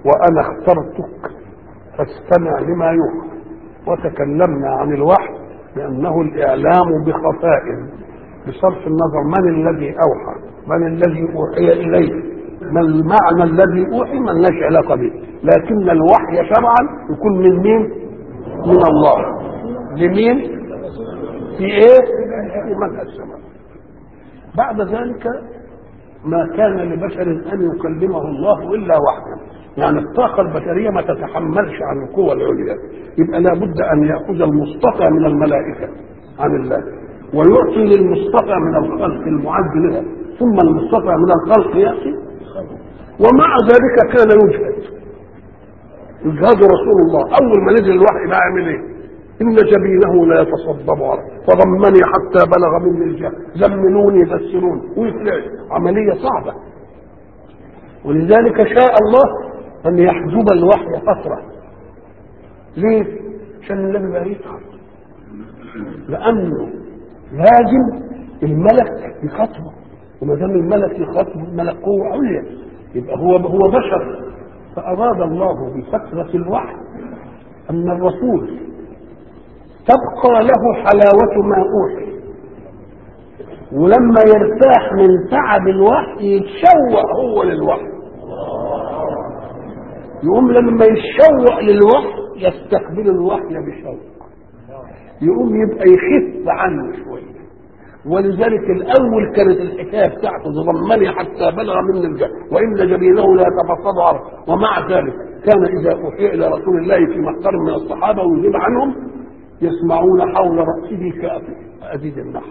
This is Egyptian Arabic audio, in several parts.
وأنا اخترتك فاستمع لما يوحى وتكلمنا عن الوحي بأنه الإعلام بخفاء بصرف النظر من الذي أوحى من الذي أوحي إليه ما المعنى الذي أوحي من ليش علاقة به لكن الوحي شرعا يكون من مين من الله لمين في ايه في من السماء بعد ذلك ما كان لبشر ان يكلمه الله الا وحيا يعني الطاقه البشريه ما تتحملش عن القوه العليا يبقى لابد ان ياخذ المصطفى من الملائكه عن الله ويعطي للمصطفى من الخلق المعد لها ثم المصطفى من الخلق ياتي ومع ذلك كان يجهد يجهد رسول الله اول ما نزل الوحي بقى يعمل ايه ان جبينه لا يتصدم عرق فضمني حتى بلغ مني الجهل زملوني يغسلون ويفلع عمليه صعبه ولذلك شاء الله ان يحجب الوحي فتره ليه؟ عشان النبي بقى يتعب لانه لازم الملك يخاطبه وما دام الملك يخاطبه الملك قوه عليا يبقى هو هو بشر فاراد الله بفتره الوحي ان الرسول تبقى له حلاوة ما أوحي ولما يرتاح من تعب الوحي يتشوق هو للوحي يقوم لما يتشوق للوحي يستقبل الوحي بشوق يقوم يبقى يخف عنه شوية ولذلك الأول كانت الحكاية بتاعته ضمني حتى بلغ من الجهل وإن جبينه لا يتفصد عرض ومع ذلك كان إذا أوحي إلى رسول الله في محضر من الصحابة ويجيب عنهم يسمعون حول رأسه كأديد النحل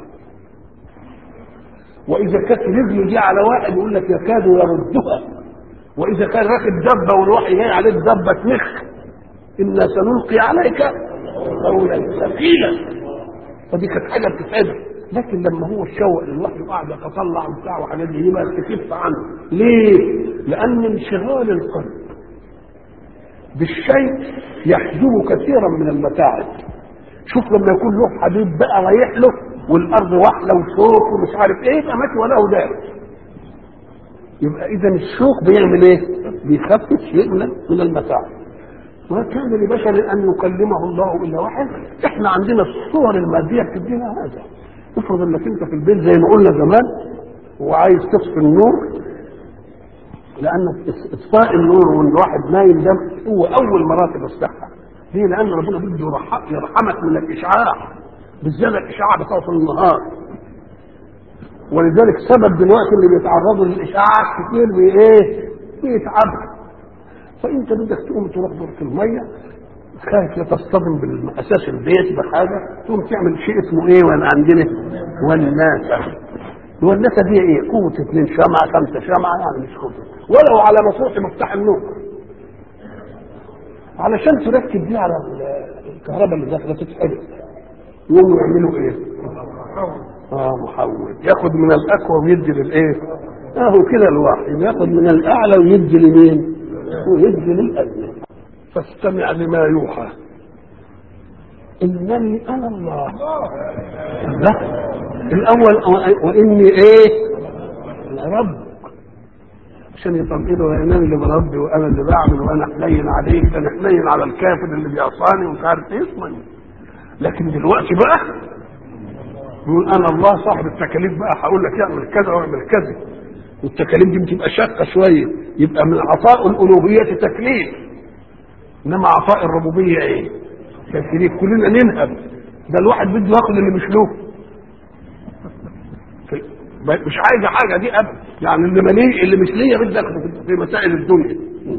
وإذا كانت رجله دي على واحد يقول لك يكاد يردها وإذا كان راكب دبة والوحي جاي عليك دبة تنخ إنا سنلقي عليك قولا ثقيلا فدي كانت حاجة بتتعبه لكن لما هو الشوق للوحي وقعد يتطلع وبتاع وحاجات دي يبقى تكف عنه ليه؟ لأن انشغال القلب بالشيء يحجب كثيرا من المتاعب شوف لما يكون له حبيب بقى رايح له والارض واحله وشوك ومش عارف ايه يبقى ماشي ولا دار يبقى اذا الشوك بيعمل ايه؟ بيخفف شيء من من المتاعب ما كان لبشر ان يكلمه الله الا واحد احنا عندنا الصور الماديه بتدينا هذا افرض انك انت في البيت زي ما قلنا زمان وعايز تطفي النور لان اطفاء النور وان الواحد نايم ده هو اول مراتب الصحه ليه؟ لان ربنا بده يرحمك من الاشعاع بالذات الاشعاع بتاعت النهار ولذلك سبب دلوقتي اللي بيتعرضوا للاشعاع كتير بايه؟ بيتعبوا فانت بدك تقوم تروح دورة الميه خايف لا تصطدم بالاساس البيت بحاجه تقوم تعمل شيء اسمه ايه وانا عندنا والناسه الوناسه دي ايه؟ قوه اثنين شمعه خمسه شمعه يعني مش قوه ولو على مصروح مفتاح النور علشان تركب دي على الكهرباء اللي داخله تتحرق يقوموا يعملوا ايه؟ اه محول ياخد من الاقوى ويدي للايه؟ اهو كده الواحد ياخد من الاعلى ويدي لمين؟ ويدي للادنى فاستمع لما يوحى انني انا الله لا الاول واني ايه؟ انا رب عشان يطمئنوا انا اللي بربي وانا اللي بعمل وانا حنين عليك انا حنين على الكافر اللي بيعصاني ومش عارف ايه اسمعني لكن دلوقتي بقى يقول انا الله صاحب التكاليف بقى هقول لك اعمل كذا واعمل كذا والتكاليف دي بتبقى شاقه شويه يبقى من عطاء الالوهيه تكليف انما عطاء الربوبيه ايه؟ تكليف كلنا ننهب ده الواحد بده ياخد اللي مش له مش عايزه حاجه دي ابدا يعني اللي مالي اللي مش ليا بدي اخده في مسائل الدنيا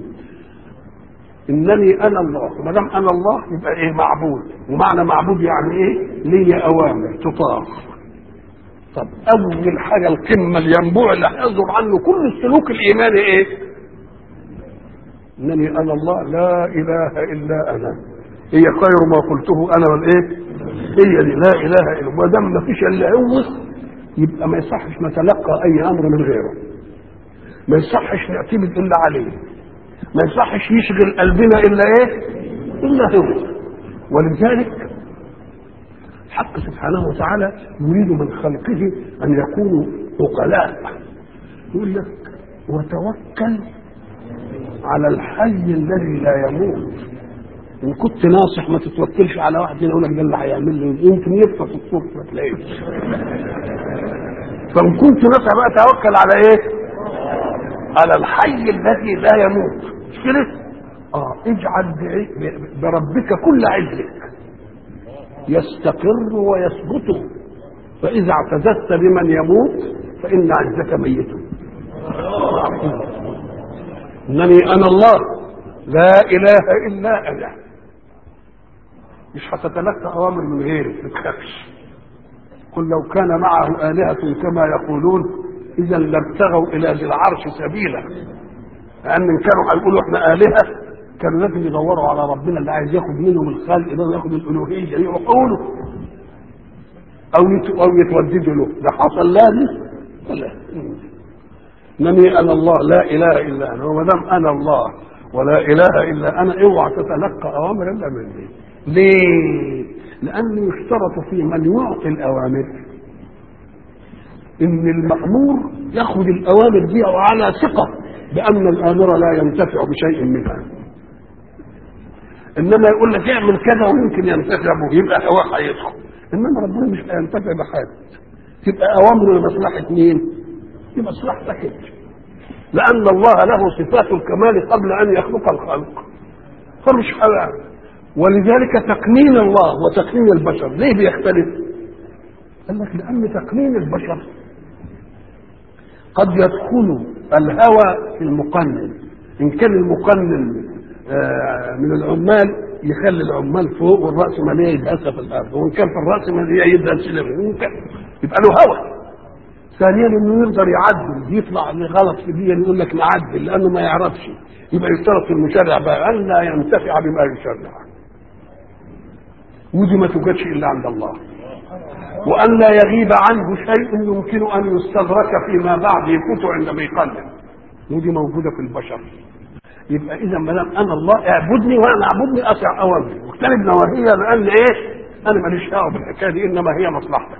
انني انا الله ما دام انا الله يبقى ايه معبود ومعنى معبود يعني ايه ليا اوامر تطاع طب اول حاجه القمه الينبوع اللي هيصدر عنه كل السلوك الايماني ايه انني انا الله لا اله الا انا هي خير ما قلته انا والايه هي دي لا اله الا ما دام ما فيش الا هو يبقى ما يصحش نتلقى اي امر من غيره ما يصحش نعتمد الا عليه ما يصحش يشغل قلبنا الا ايه الا هو ولذلك حق سبحانه وتعالى يريد من خلقه ان يكونوا عقلاء يقول لك وتوكل على الحي الذي لا يموت ان كنت ناصح ما تتوكلش على واحد يقول لك ده اللي هيعمل له يمكن يفتح الصوت ما تلاقيش فان كنت ناصح بقى توكل على ايه؟ على الحي الذي لا يموت مش كده؟ اه اجعل بربك كل عزك يستقر ويثبت فإذا اعتززت بمن يموت فإن عزك ميت إنني أنا الله لا إله إلا أنا مش هتتلقى أوامر من غيري ما تخافش قل لو كان معه آلهة كما يقولون إذا لابتغوا إلى ذي العرش سبيلا لأن إن كانوا هيقولوا إحنا آلهة كانوا لازم يدوروا على ربنا اللي عايز ياخد منهم الخلق ده وياخد الألوهية يروحوا له أو أو يتوددوا له ده حصل لازم لا انني انا الله لا اله الا انا وما دام انا الله ولا اله الا انا اوعى تتلقى اوامر الا مني ليه؟ لانه يشترط في من يعطي الاوامر ان المامور ياخذ الاوامر دي على ثقه بان الامر لا ينتفع بشيء منها انما يقول لك اعمل كذا ويمكن ينتفع به يبقى هواه هيدخل انما ربنا مش هينتفع بحاجه تبقى اوامره لمصلحه مين؟ لمصلحتك انت لان الله له صفات الكمال قبل ان يخلق الخلق فمش حلال ولذلك تقنين الله وتقنين البشر ليه بيختلف؟ قال لك لان تقنين البشر قد يدخل الهوى في المقنن ان كان المقنن من العمال يخلي العمال فوق والرأسمالية يدهسها في الأرض وإن كان في الرأسمالية يدهس يبقى له هوى ثانيا انه يقدر يعدل يطلع غلط في دي يقول لك نعدل لانه ما يعرفش يبقى يشترط في المشرع بقى ان لا ينتفع بما يشرع ودي ما توجدش الا عند الله وان لا يغيب عنه شيء يمكن ان يستدرك فيما بعد يفوت عندما يقلل ودي موجوده في البشر يبقى اذا ما دام انا الله اعبدني وانا اعبدني اطيع اوامري واجتنب نواهيها لان ايه انا ماليش دعوه بالحكايه دي انما هي مصلحتك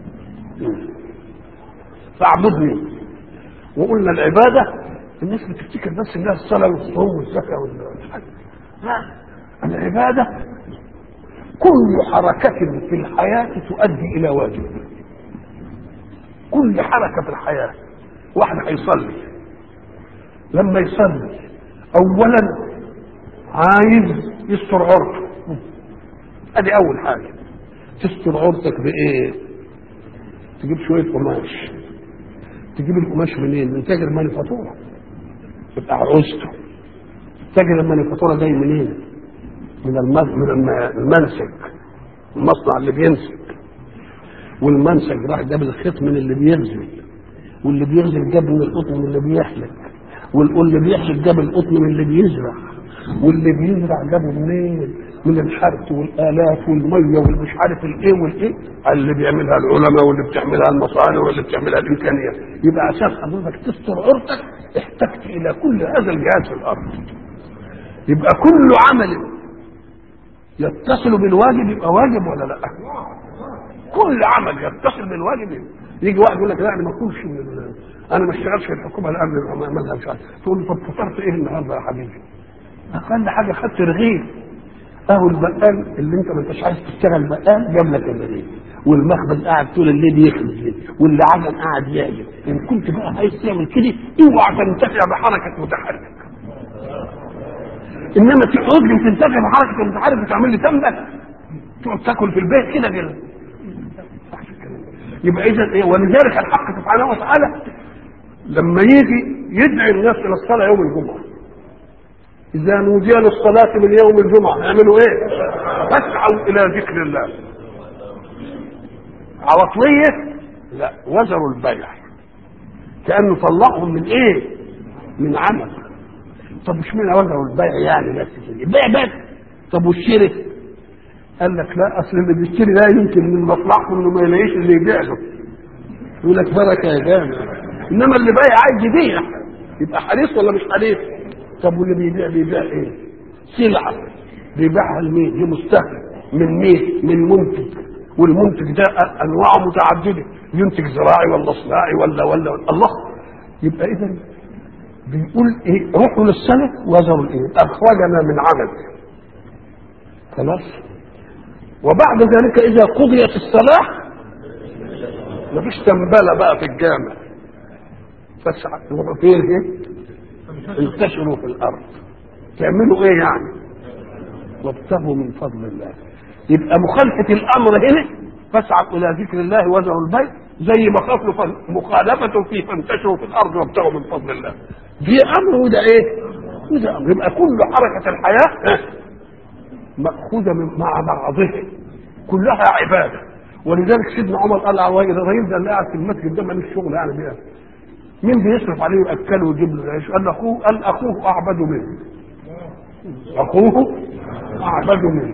فاعبدني وقلنا العباده الناس بتفتكر بس انها الصلاه والصوم والزكاه والحج لا العباده كل حركة في الحياة تؤدي إلى واجب كل حركة في الحياة واحد هيصلي لما يصلي أولا عايز يستر عورته ادي أول حاجة تستر عورتك بإيه؟ تجيب شوية قماش تجيب القماش منين؟ من تاجر مانيفاتورة يبقى عروسته تاجر المانيفاتورة جاي منين؟ من من المنسج المصنع اللي بينسج والمنسج راح جاب الخيط من اللي بيغزل واللي بيغزل جاب من القطن من اللي بيحلق واللي بيحلق جاب القطن من اللي بيزرع واللي بيزرع جابه منين؟ من الحرث والالات والميه والمش عارف الايه والايه اللي بيعملها العلماء واللي بتعملها المصانع واللي بتعملها الامكانيات يبقى عشان حضرتك تستر عورتك احتجت الى كل هذا الجهاز في الارض يبقى كل عمل يتصل بالواجب يبقى واجب ولا لا؟ كل عمل يتصل بالواجب يجي واحد يقول لك لا انا ما اكلش انا ما اشتغلش في الحكومه الان اعملها مش عارف تقول له طب فطرت ايه النهارده يا حبيبي؟ اقل حاجه خدت رغيف اهو البقال اللي انت ما انتش عايز تشتغل بقال جاب لك الرغيف والمخبز قاعد طول الليل يخبز واللي عجل قاعد يعجل ان كنت بقى عايز تعمل كده اوعى تنتفع بحركه متحرك انما تقعد لي تنتفع بحركه المتحرك وتعمل لي تملك تقعد تاكل في البيت كده كده يبقى اذا ايه ولذلك الحق سبحانه وتعالى لما يجي يدعي الناس الى الصلاه يوم الجمعه اذا نودي للصلاه من يوم الجمعه يعملوا ايه؟ فاسعوا الى ذكر الله عواطليه لا وزروا البيع كانه طلعهم من ايه؟ من عمل طب مش معنى وزروا البيع يعني بس كده البيع بس طب والشرك قال لك لا اصل اللي بيشتري ده يمكن من مصلحته انه ما يلاقيش اللي يبيع له يقول لك بركه يا جامع انما اللي بايع عايز يبيع يبقى حريص ولا مش حريص طب واللي بيبيع بيبيع ايه سلعه بيبيعها لمين لمستهلك من مين من منتج والمنتج ده انواعه متعدده ينتج زراعي ولا صناعي ولا ولا, ولا. الله يبقى اذا بيقول ايه روحوا للسنة وذروا الايه اخرجنا من عمل خلاص وبعد ذلك اذا قضيت الصلاة مفيش تنبلة بقى في الجامع فاسعى تروحوا فين ايه انتشروا في الارض تعملوا ايه يعني وابتغوا من فضل الله يبقى مخالفة الامر هنا فاسعوا الى ذكر الله وذروا البيت زي ما خافوا مخالفة في فانتشروا في الارض وابتغوا من فضل الله دي امر وده ايه وده امر يبقى كل حركة الحياة مأخوذة من مع بعضها كلها عبادة ولذلك سيدنا عمر قال على الراجل ده اللي قاعد في المسجد ده مالوش شغل يعني بيه مين بيصرف عليه ويأكله ويجيب له العيش؟ قال اخوه قال اخوه اعبد منه اخوه اعبد منه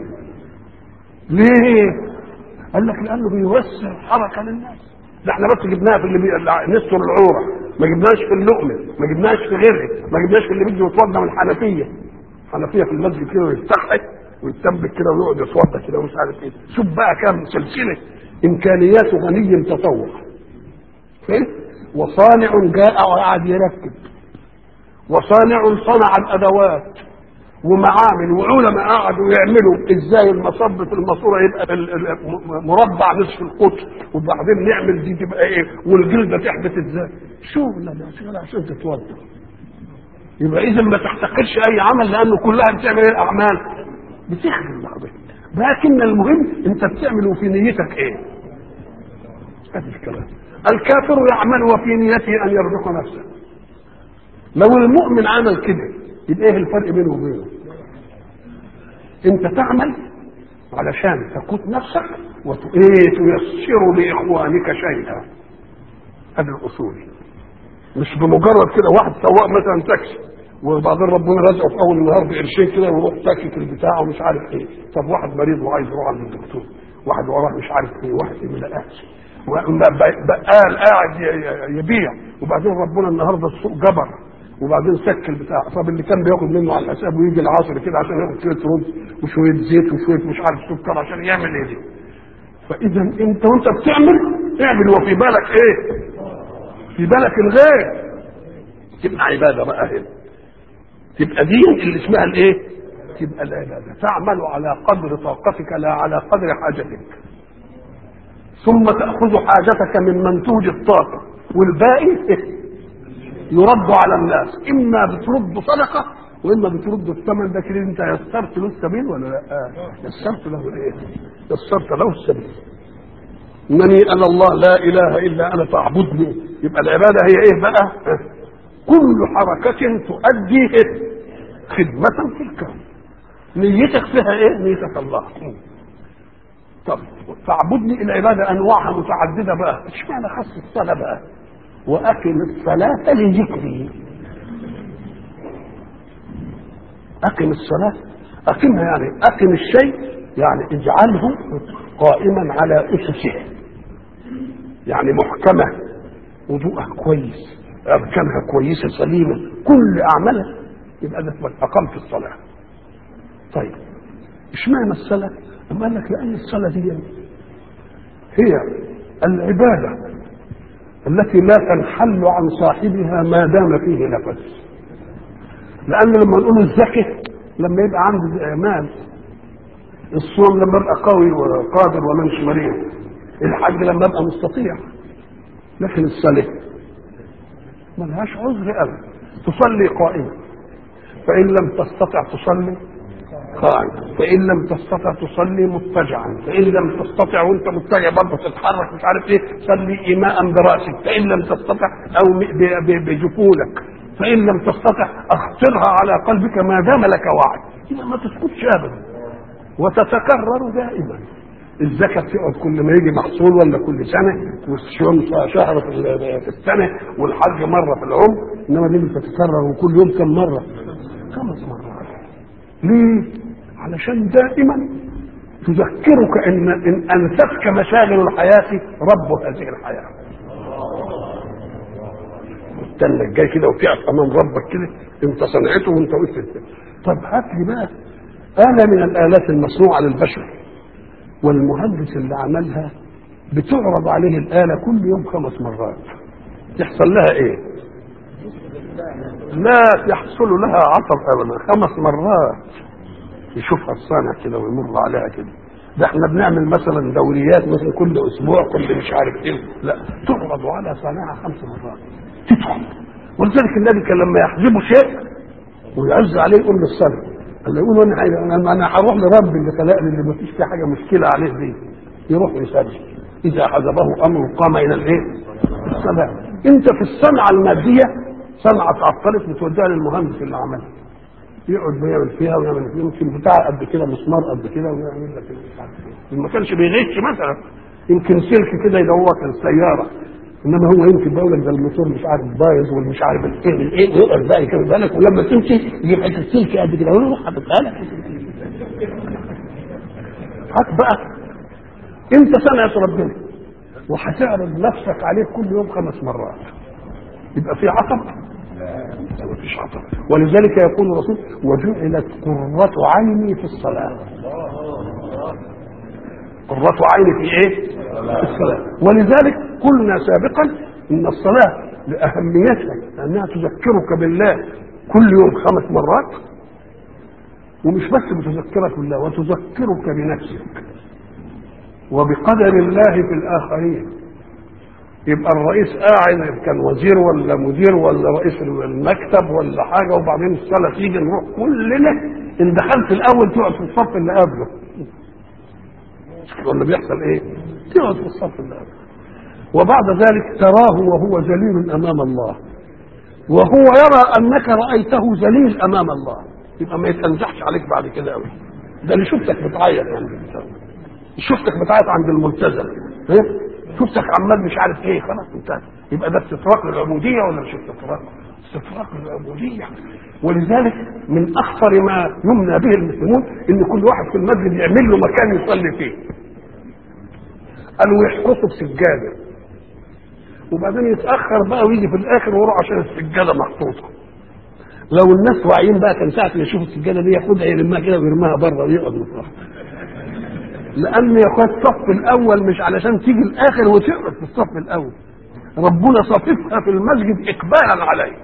ليه؟ قال لك لانه بيوسع حركه للناس ده احنا بس جبناها في اللي بي... نستر العوره ما جبناش في اللقمه ما جبناش في غيره ما جبناش في اللي بيجي يتوضا من الحنفيه الحنفيه في المسجد كده ويفتحها ويتنبك كده ويقعد يتوضا كده ومش عارف ايه شوف بقى كام سلسله امكانيات غني تطوع فين وصانع جاء وقعد يركب وصانع صنع الادوات ومعامل وعلماء قعدوا يعملوا ازاي المصب في الماسوره يبقى مربع نصف القطر وبعدين نعمل دي تبقى ايه والجلده تحبس ازاي شغل ده شغل عشان تتوضا يبقى اذا ما تحتقرش اي عمل لانه كلها بتعمل ايه الاعمال بتخدم بعضها لكن المهم انت بتعمل في نيتك ايه هذا الكلام الكافر يعمل وفي نيته ان يرزق نفسه لو المؤمن عمل كده يبقى ايه الفرق بينه وبينه انت تعمل علشان تقود نفسك وايه تيسر لاخوانك شيئا هذه الاصول مش بمجرد كده واحد سواق مثلا تاكسي وبعدين ربنا رزقه في اول النهار بقرشين كده ويروح ساكت البتاع ومش عارف ايه طب واحد مريض وعايز يروح عند الدكتور واحد وراه مش عارف ايه واحد ما لقاش بقال قاعد يبيع وبعدين ربنا النهارده السوق جبر وبعدين سك البتاع طب اللي كان بياخد منه على الحساب ويجي العصر كده عشان ياخد شويه رز وشويه زيت وشويه مش عارف سكر عشان يعمل ايه دي فاذا انت وانت بتعمل اعمل وفي بالك ايه في بالك الغير تبقى عباده بقى هنا تبقى دي اللي اسمها الايه تبقى العباده تعمل على قدر طاقتك لا على قدر حاجتك ثم تاخذ حاجتك من منتوج الطاقه والباقي يرد على الناس اما بترد صدقه واما بترد الثمن ده كده انت يسرت له السبيل ولا لا آه. يسرت له الايه يسرت له السبيل انني انا الله لا اله الا انا فاعبدني يبقى العباده هي ايه بقى آه. كل حركه تؤدي خدمه في الكون نيتك فيها ايه نيتك الله طب فاعبدني العباده انواعها متعدده بقى اشمعنى خص الصلاه بقى وأقم الصلاة لذكري أقم الصلاة أقمها يعني أقم الشيء يعني اجعله قائما على أسسه يعني محكمة وضوءها كويس أركانها كويسة سليمة كل أعمالها يبقى ده أقمت الصلاة طيب اشمعنى الصلاة؟ أما قال لك لأن الصلاة دي هي العبادة التي لا تنحل عن صاحبها ما دام فيه نفس لان لما نقول الزكي لما يبقى عنده مال الصوم لما يبقى قوي وقادر ومنش مريض الحج لما يبقى مستطيع لكن الصلاة ملهاش عذر ابدا تصلي قائما فان لم تستطع تصلي قائما فان لم تستطع تصلي مضطجعا فان لم تستطع وانت مضطجع برضه تتحرك مش عارف ايه صلي ايماء براسك فان لم تستطع او بجفونك فان لم تستطع اخطرها على قلبك ما دام لك وعي اذا ما تسكتش ابدا وتتكرر دائما الزكاة تقعد كل ما يجي محصول ولا كل سنة والصيام شهر في السنة والحج مرة في العمر إنما دي بتتكرر وكل يوم كم مرة؟ خمس مرات ليه؟ علشان دائما تذكرك ان ان انستك مشاغل الحياه رب هذه الحياه. استنى جاي كده وتقف امام ربك كده انت صنعته وانت وقفت طب هات لي بقى آلة من الآلات المصنوعة للبشر والمهندس اللي عملها بتعرض عليه الآلة كل يوم خمس مرات يحصل لها إيه؟ لا يحصل لها عطب ابدا خمس مرات يشوفها الصانع كده ويمر عليها كده ده احنا بنعمل مثلا دوريات مثلا كل اسبوع كل مش عارف ايه لا تعرض على صانعها خمس مرات تدخل ولذلك النبي كان لما يحجبه شيء ويعز عليه يقول للصنع قال له يقول انا انا انا هروح لرب اللي خلقني اللي ما فيش فيه حاجه مشكله عليه دي يروح يسجل اذا حجبه امر قام الى الايه؟ السلام انت في الصنعه الماديه صنعه اتعطلت بتوديها للمهندس اللي عملها يقعد بيعمل فيها ويعمل فيها يمكن بتاع قد كده مسمار قد كده ويعمل لك مش عارف ايه ما كانش بيغش مثلا يمكن سلك كده يدور السياره انما هو يمكن بقول لك ده الموتور مش عارف بايظ والمش عارف الايه الايه ويقعد بقى يكمل بالك ولما تمشي يجيب حته سلك قد كده ويروح حاططها لك هات بقى انت سمعت ربنا وهتعرض نفسك عليه كل يوم خمس مرات يبقى في عطب ما فيش عطب ولذلك يقول الرسول وجعلت قرة عيني في الصلاة قرة عيني في ايه؟ في الصلاة ولذلك قلنا سابقا ان الصلاة لأهميتها لأنها تذكرك بالله كل يوم خمس مرات ومش بس بتذكرك بالله وتذكرك بنفسك وبقدر الله في الآخرين يبقى الرئيس قاعد كان وزير ولا مدير ولا رئيس المكتب ولا حاجة وبعدين الصلاة تيجي نروح كلنا إن دخلت الأول تقعد في الصف اللي قبله ولا بيحصل إيه؟ تقعد في الصف اللي قبله وبعد ذلك تراه وهو ذليل أمام الله وهو يرى أنك رأيته ذليل أمام الله يبقى ما يتنزحش عليك بعد كده قوي ده اللي شفتك بتعيط عند شفتك بتعيط عند الملتزم إيه؟ شفتك عمال مش عارف ايه خلاص انتهى يبقى ده استطراق للعبوديه ولا مش استطراق؟ استطراق للعبوديه ولذلك من اخطر ما يمنى به المسلمون ان كل واحد في المسجد يعمل له مكان يصلي فيه قالوا يحرسوا بسجاده وبعدين يتاخر بقى ويجي في الاخر ويروح عشان السجاده محطوطه لو الناس واعيين بقى كان ساعه ما يشوف السجاده دي ياخدها يرميها كده ويرميها بره ويقعد مفرح لان يا اخوات الصف الاول مش علشان تيجي الاخر وتقعد في الصف الاول ربنا صففها في المسجد اقبالا عليه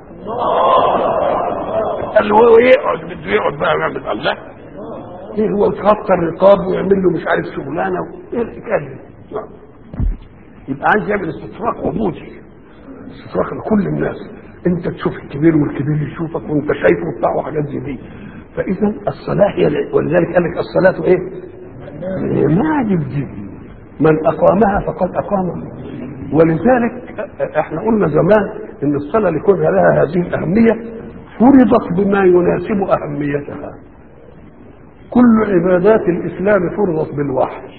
قال هو يقعد بده يقعد بقى ويعمل الله ايه هو يتغطى الرقاب ويعمل له مش عارف شغلانه ايه الحكايه دي يبقى عايز يعمل استفراغ عبودي استفراغ لكل الناس انت تشوف الكبير والكبير يشوفك وانت شايفه وبتاع وحاجات زي دي فاذا الصلاه هي ولذلك قال لك الصلاه ايه؟ ماجد دي من اقامها فقد اقامها ولذلك احنا قلنا زمان ان الصلاه لكونها لها هذه الاهميه فرضت بما يناسب اهميتها كل عبادات الاسلام فرضت بالوحي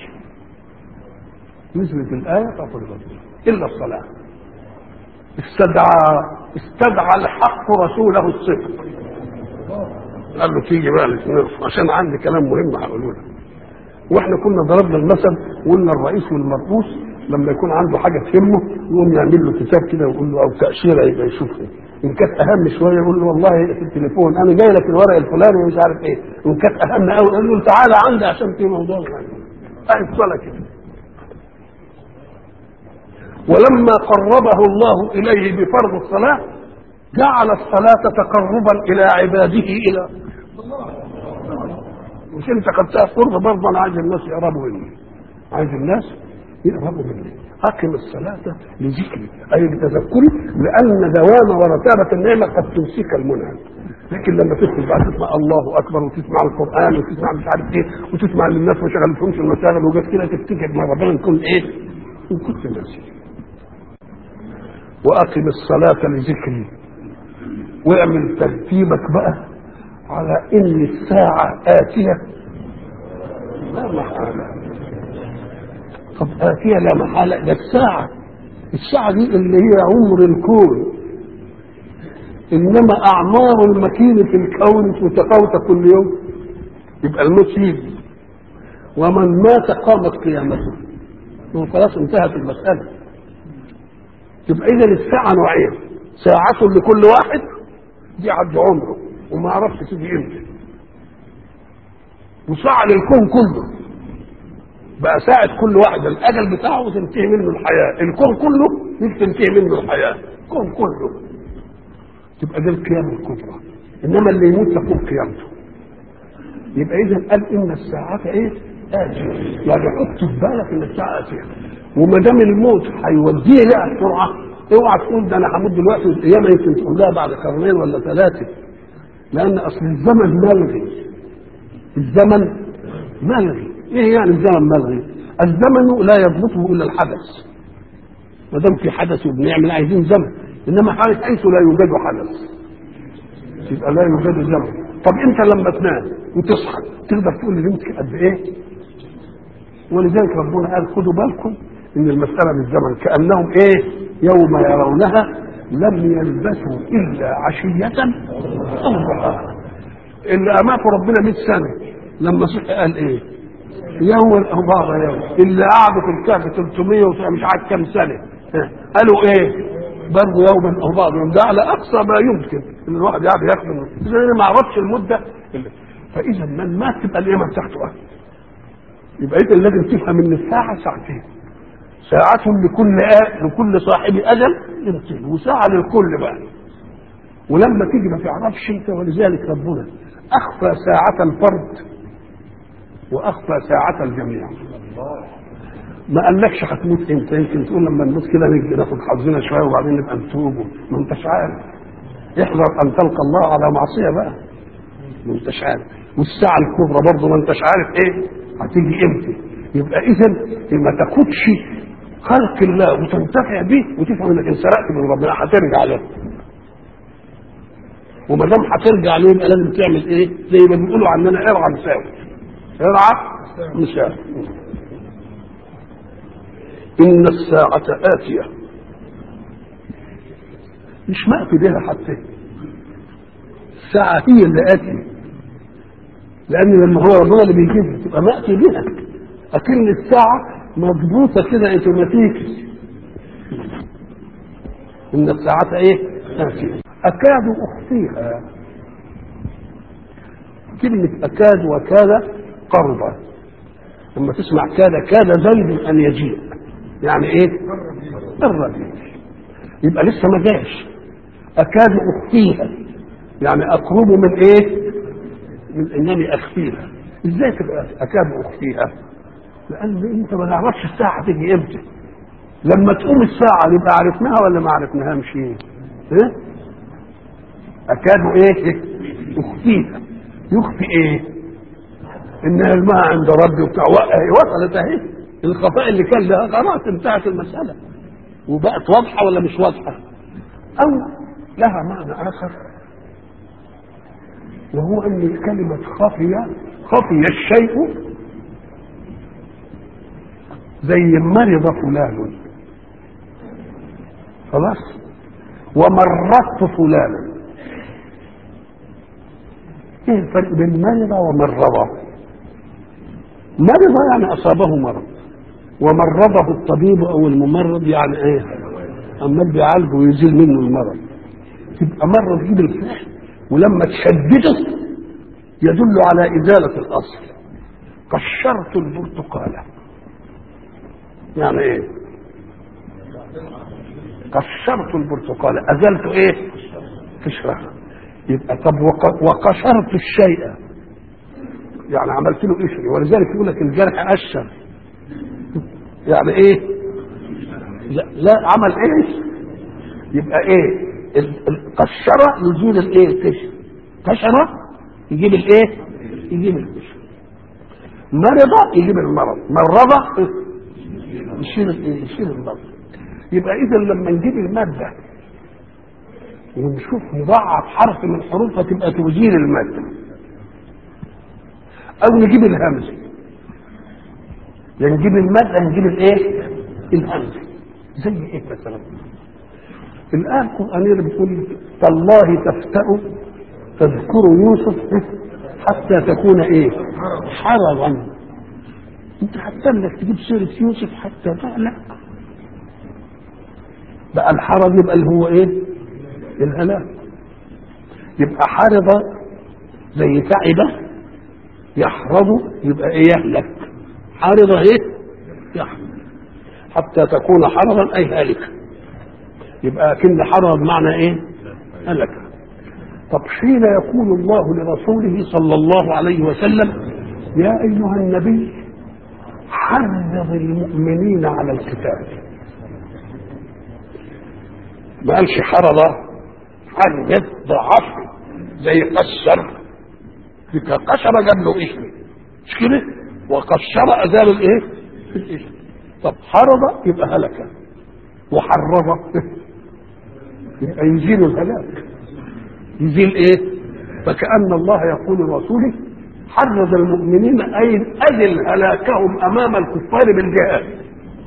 نزلت الايه ففرضت الا الصلاه استدعى استدعى الحق رسوله الصدق قال له تيجي بقى عشان عندي كلام مهم هقوله لك واحنا كنا ضربنا المثل وقلنا الرئيس والمرؤوس لما يكون عنده حاجه تهمه يقوم يعمل له كتاب كده ويقول له او تاشيره يبقى يشوفها ان كانت اهم شويه يقول له والله في التليفون انا جاي لك الورق الفلاني ومش عارف ايه وان كانت اهم قوي يقول له تعالى عندي عشان في موضوع قاعد صلاه كده ولما قربه الله اليه بفرض الصلاه جعل الصلاه تقربا الى عباده الى مش انت خدتها فرضه برضه انا عايز الناس يقربوا مني عايز الناس يقربوا مني اقم الصلاه لذكري اي لتذكري لان دوام ورتابه النعمه قد تمسك المنعم لكن لما تدخل بعد تسمع الله اكبر وتسمع القران وتسمع مش عارف ايه وتسمع ان الناس ما شغلتهمش المشاغل وجت كده تفتكر ما ربنا نكون ايه؟ ان كنت ناسي واقم الصلاه لذكري واعمل ترتيبك بقى على ان الساعة آتية لا محالة طب آتية لا محالة ده الساعة الساعة دي اللي هي عمر الكون إنما أعمار المكين في الكون متفاوتة كل يوم يبقى الموت يجي ومن مات قامت قيامته خلاص انتهت المسألة يبقى إذا الساعة نوعين ساعة لكل واحد دي عد عمره وما عرفش تيجي امتى وساعة للكون كله بقى ساعة كل واحد الأجل بتاعه وتنتهي منه الحياة الكون كله تنتهي منه الحياة الكون كله تبقى دي القيامة الكبرى إنما اللي يموت تكون قيامته يبقى إذا قال إن الساعة إيه؟ آتية يعني حط في بالك إن الساعة آتية وما دام الموت هيوديه لها بسرعة اوعى تقول ده أنا هموت دلوقتي والقيامة يمكن تقول لها بعد قرنين ولا ثلاثة لأن أصل الزمن ملغي الزمن ملغي إيه يعني الزمن ملغي؟ الزمن لا يضبطه إلا الحدث ما دام في حدث وبنعمل عايزين زمن انما حيث حيث لا يوجد حدث يبقى لا يوجد زمن طب انت لما تنام وتصحى تقدر تقول لي نمت قد ايه ولذلك ربنا قال خدوا بالكم ان المساله بالزمن كانهم ايه يوم يرونها لم يلبثوا الا عشيه او ضحاها اللي اماته ربنا 100 سنه لما صحي قال ايه يوم او بعض يوم اللي قعدوا في الكهف 300 مش عارف كام سنه قالوا ايه برضه يوما او بعض يوم ده على اقصى ما يمكن ان الواحد يقعد يخدم اذا انا ما اعرفش المده اللي. فاذا من مات تبقى القيامه بتاعته أه. يبقى اذا لازم تفهم ان الساعه ساعتين ساعة لكل آه لكل صاحب أجل يمكن وساعة للكل بقى ولما تيجي ما تعرفش انت ولذلك ربنا أخفى ساعة الفرد وأخفى ساعة الجميع ما قالكش هتموت امتى يمكن تقول لما نموت كده نجي ناخد حظنا شويه وبعدين نبقى نتوب ما انتش عارف احذر ان تلقى الله على معصيه بقى ما انتش عارف والساعه الكبرى برضه ما انتش عارف ايه هتيجي امتى يبقى اذا ما تاخدش خلق الله وتنتفع به وتفهم انك انسرقت من ربنا هترجع له وما دام هترجع له يبقى لازم تعمل ايه؟ زي ما بيقولوا عننا ارعى مساوي ارعى مساوي إن الساعة آتية مش مأتي بها حتى الساعة هي اللي آتية لأن لما هو ربنا اللي بيجيبها تبقى مأتي بها أكن الساعة مضبوطة كده اوتوماتيكي إن الساعة إيه؟ آتية أكاد أخفيها كلمة أكاد وكاد قربة لما تسمع كاد كاد زيد أن يجيء يعني ايه الربيع يبقى لسه ما جاش اكاد اخفيها يعني اقرب من ايه من انني اخفيها ازاي تبقى اكاد اخفيها لان انت ما نعرفش الساعه تيجي امتى لما تقوم الساعه يبقى عرفناها ولا ما عرفناهاش ايه ايه اكاد ايه اخفيها يخفي ايه انها الماء عند ربي وبتاع وصلت اهي الخفاء اللي كان ده خلاص انتهت المسألة وبقت واضحة ولا مش واضحة أو لها معنى آخر وهو أن كلمة خفي خفي الشيء زي مرض فلان خلاص ومرضت فلانا ايه الفرق بين مرض ومرض مرض يعني اصابه مرض ومرضه الطبيب او الممرض يعني ايه عمال بيعالجه ويزيل منه المرض تبقى مره تجيب الفعل ولما تشدده يدل على ازاله الاصل قشرت البرتقاله يعني ايه قشرت البرتقاله ازلت ايه قشرها يبقى طب وقشرت الشيء يعني عملت له قشري ولذلك يقول لك الجرح قشر يعني ايه لا, لا عمل ايه يبقى ايه القشره يزيل الايه القشر قشره يجيب الايه يجيب القشر مرض يجيب المرض مرض يشيل الايه يشيل المرض يبقى اذا لما نجيب الماده ونشوف مضاعف حرف من حروفها تبقى تزيل الماده او نجيب الهمزه يا نجيب المادة نجيب الايه الهمزة زي ايه مثلا الآية القرآنية اللي بتقول تالله تفتأ تذكر يوسف حتى تكون ايه حرضا انت حتى انك تجيب سيرة يوسف حتى تعلق بقى الحرض يبقى اللي هو ايه الهلاك يبقى حرض زي تعبه يحرض يبقى ايه يهلك حارضة ايه يحرض حتى تكون حرضا اي هالكا يبقى كن حرض معنى ايه هلك طب حين يقول الله لرسوله صلى الله عليه وسلم يا ايها النبي حرض المؤمنين على القتال ما قالش حرض حرض ضعف زي قشر قشر جاب له اسم مش كده وقشر ازال الايه الاسم طب حرض يبقى هلك وحرض يبقى يزيل الهلاك يزيل ايه فكأن الله يقول لرسوله حرض المؤمنين اي اذل هلاكهم امام الكفار بالجهاد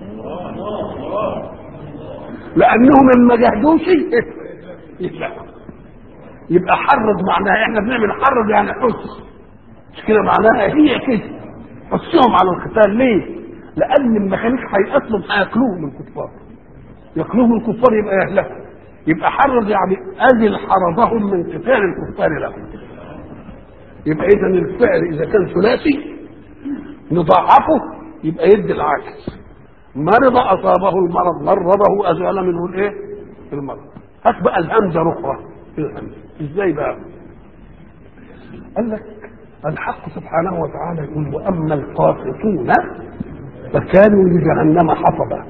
لانهم لما جاهدوش يبقى يبقى حرض معناها احنا بنعمل حرض يعني حس مش كده معناها هي كده حسهم على القتال ليه؟ لان ما كانوش هيقتلوا هياكلوهم الكفار ياكلوهم الكفار يبقى يهلكوا يبقى حرض يعني اذل حرضهم من قتال الكفار لهم يبقى اذا الفعل اذا كان ثلاثي نضاعفه يبقى يدي العكس مرض اصابه المرض مرضه ازال منه الايه؟ المرض هات بقى الهمزه الاخرى الهمزه ازاي بقى؟ قال لك الحق سبحانه وتعالى يقول واما القاسطون فكانوا لجهنم حطبا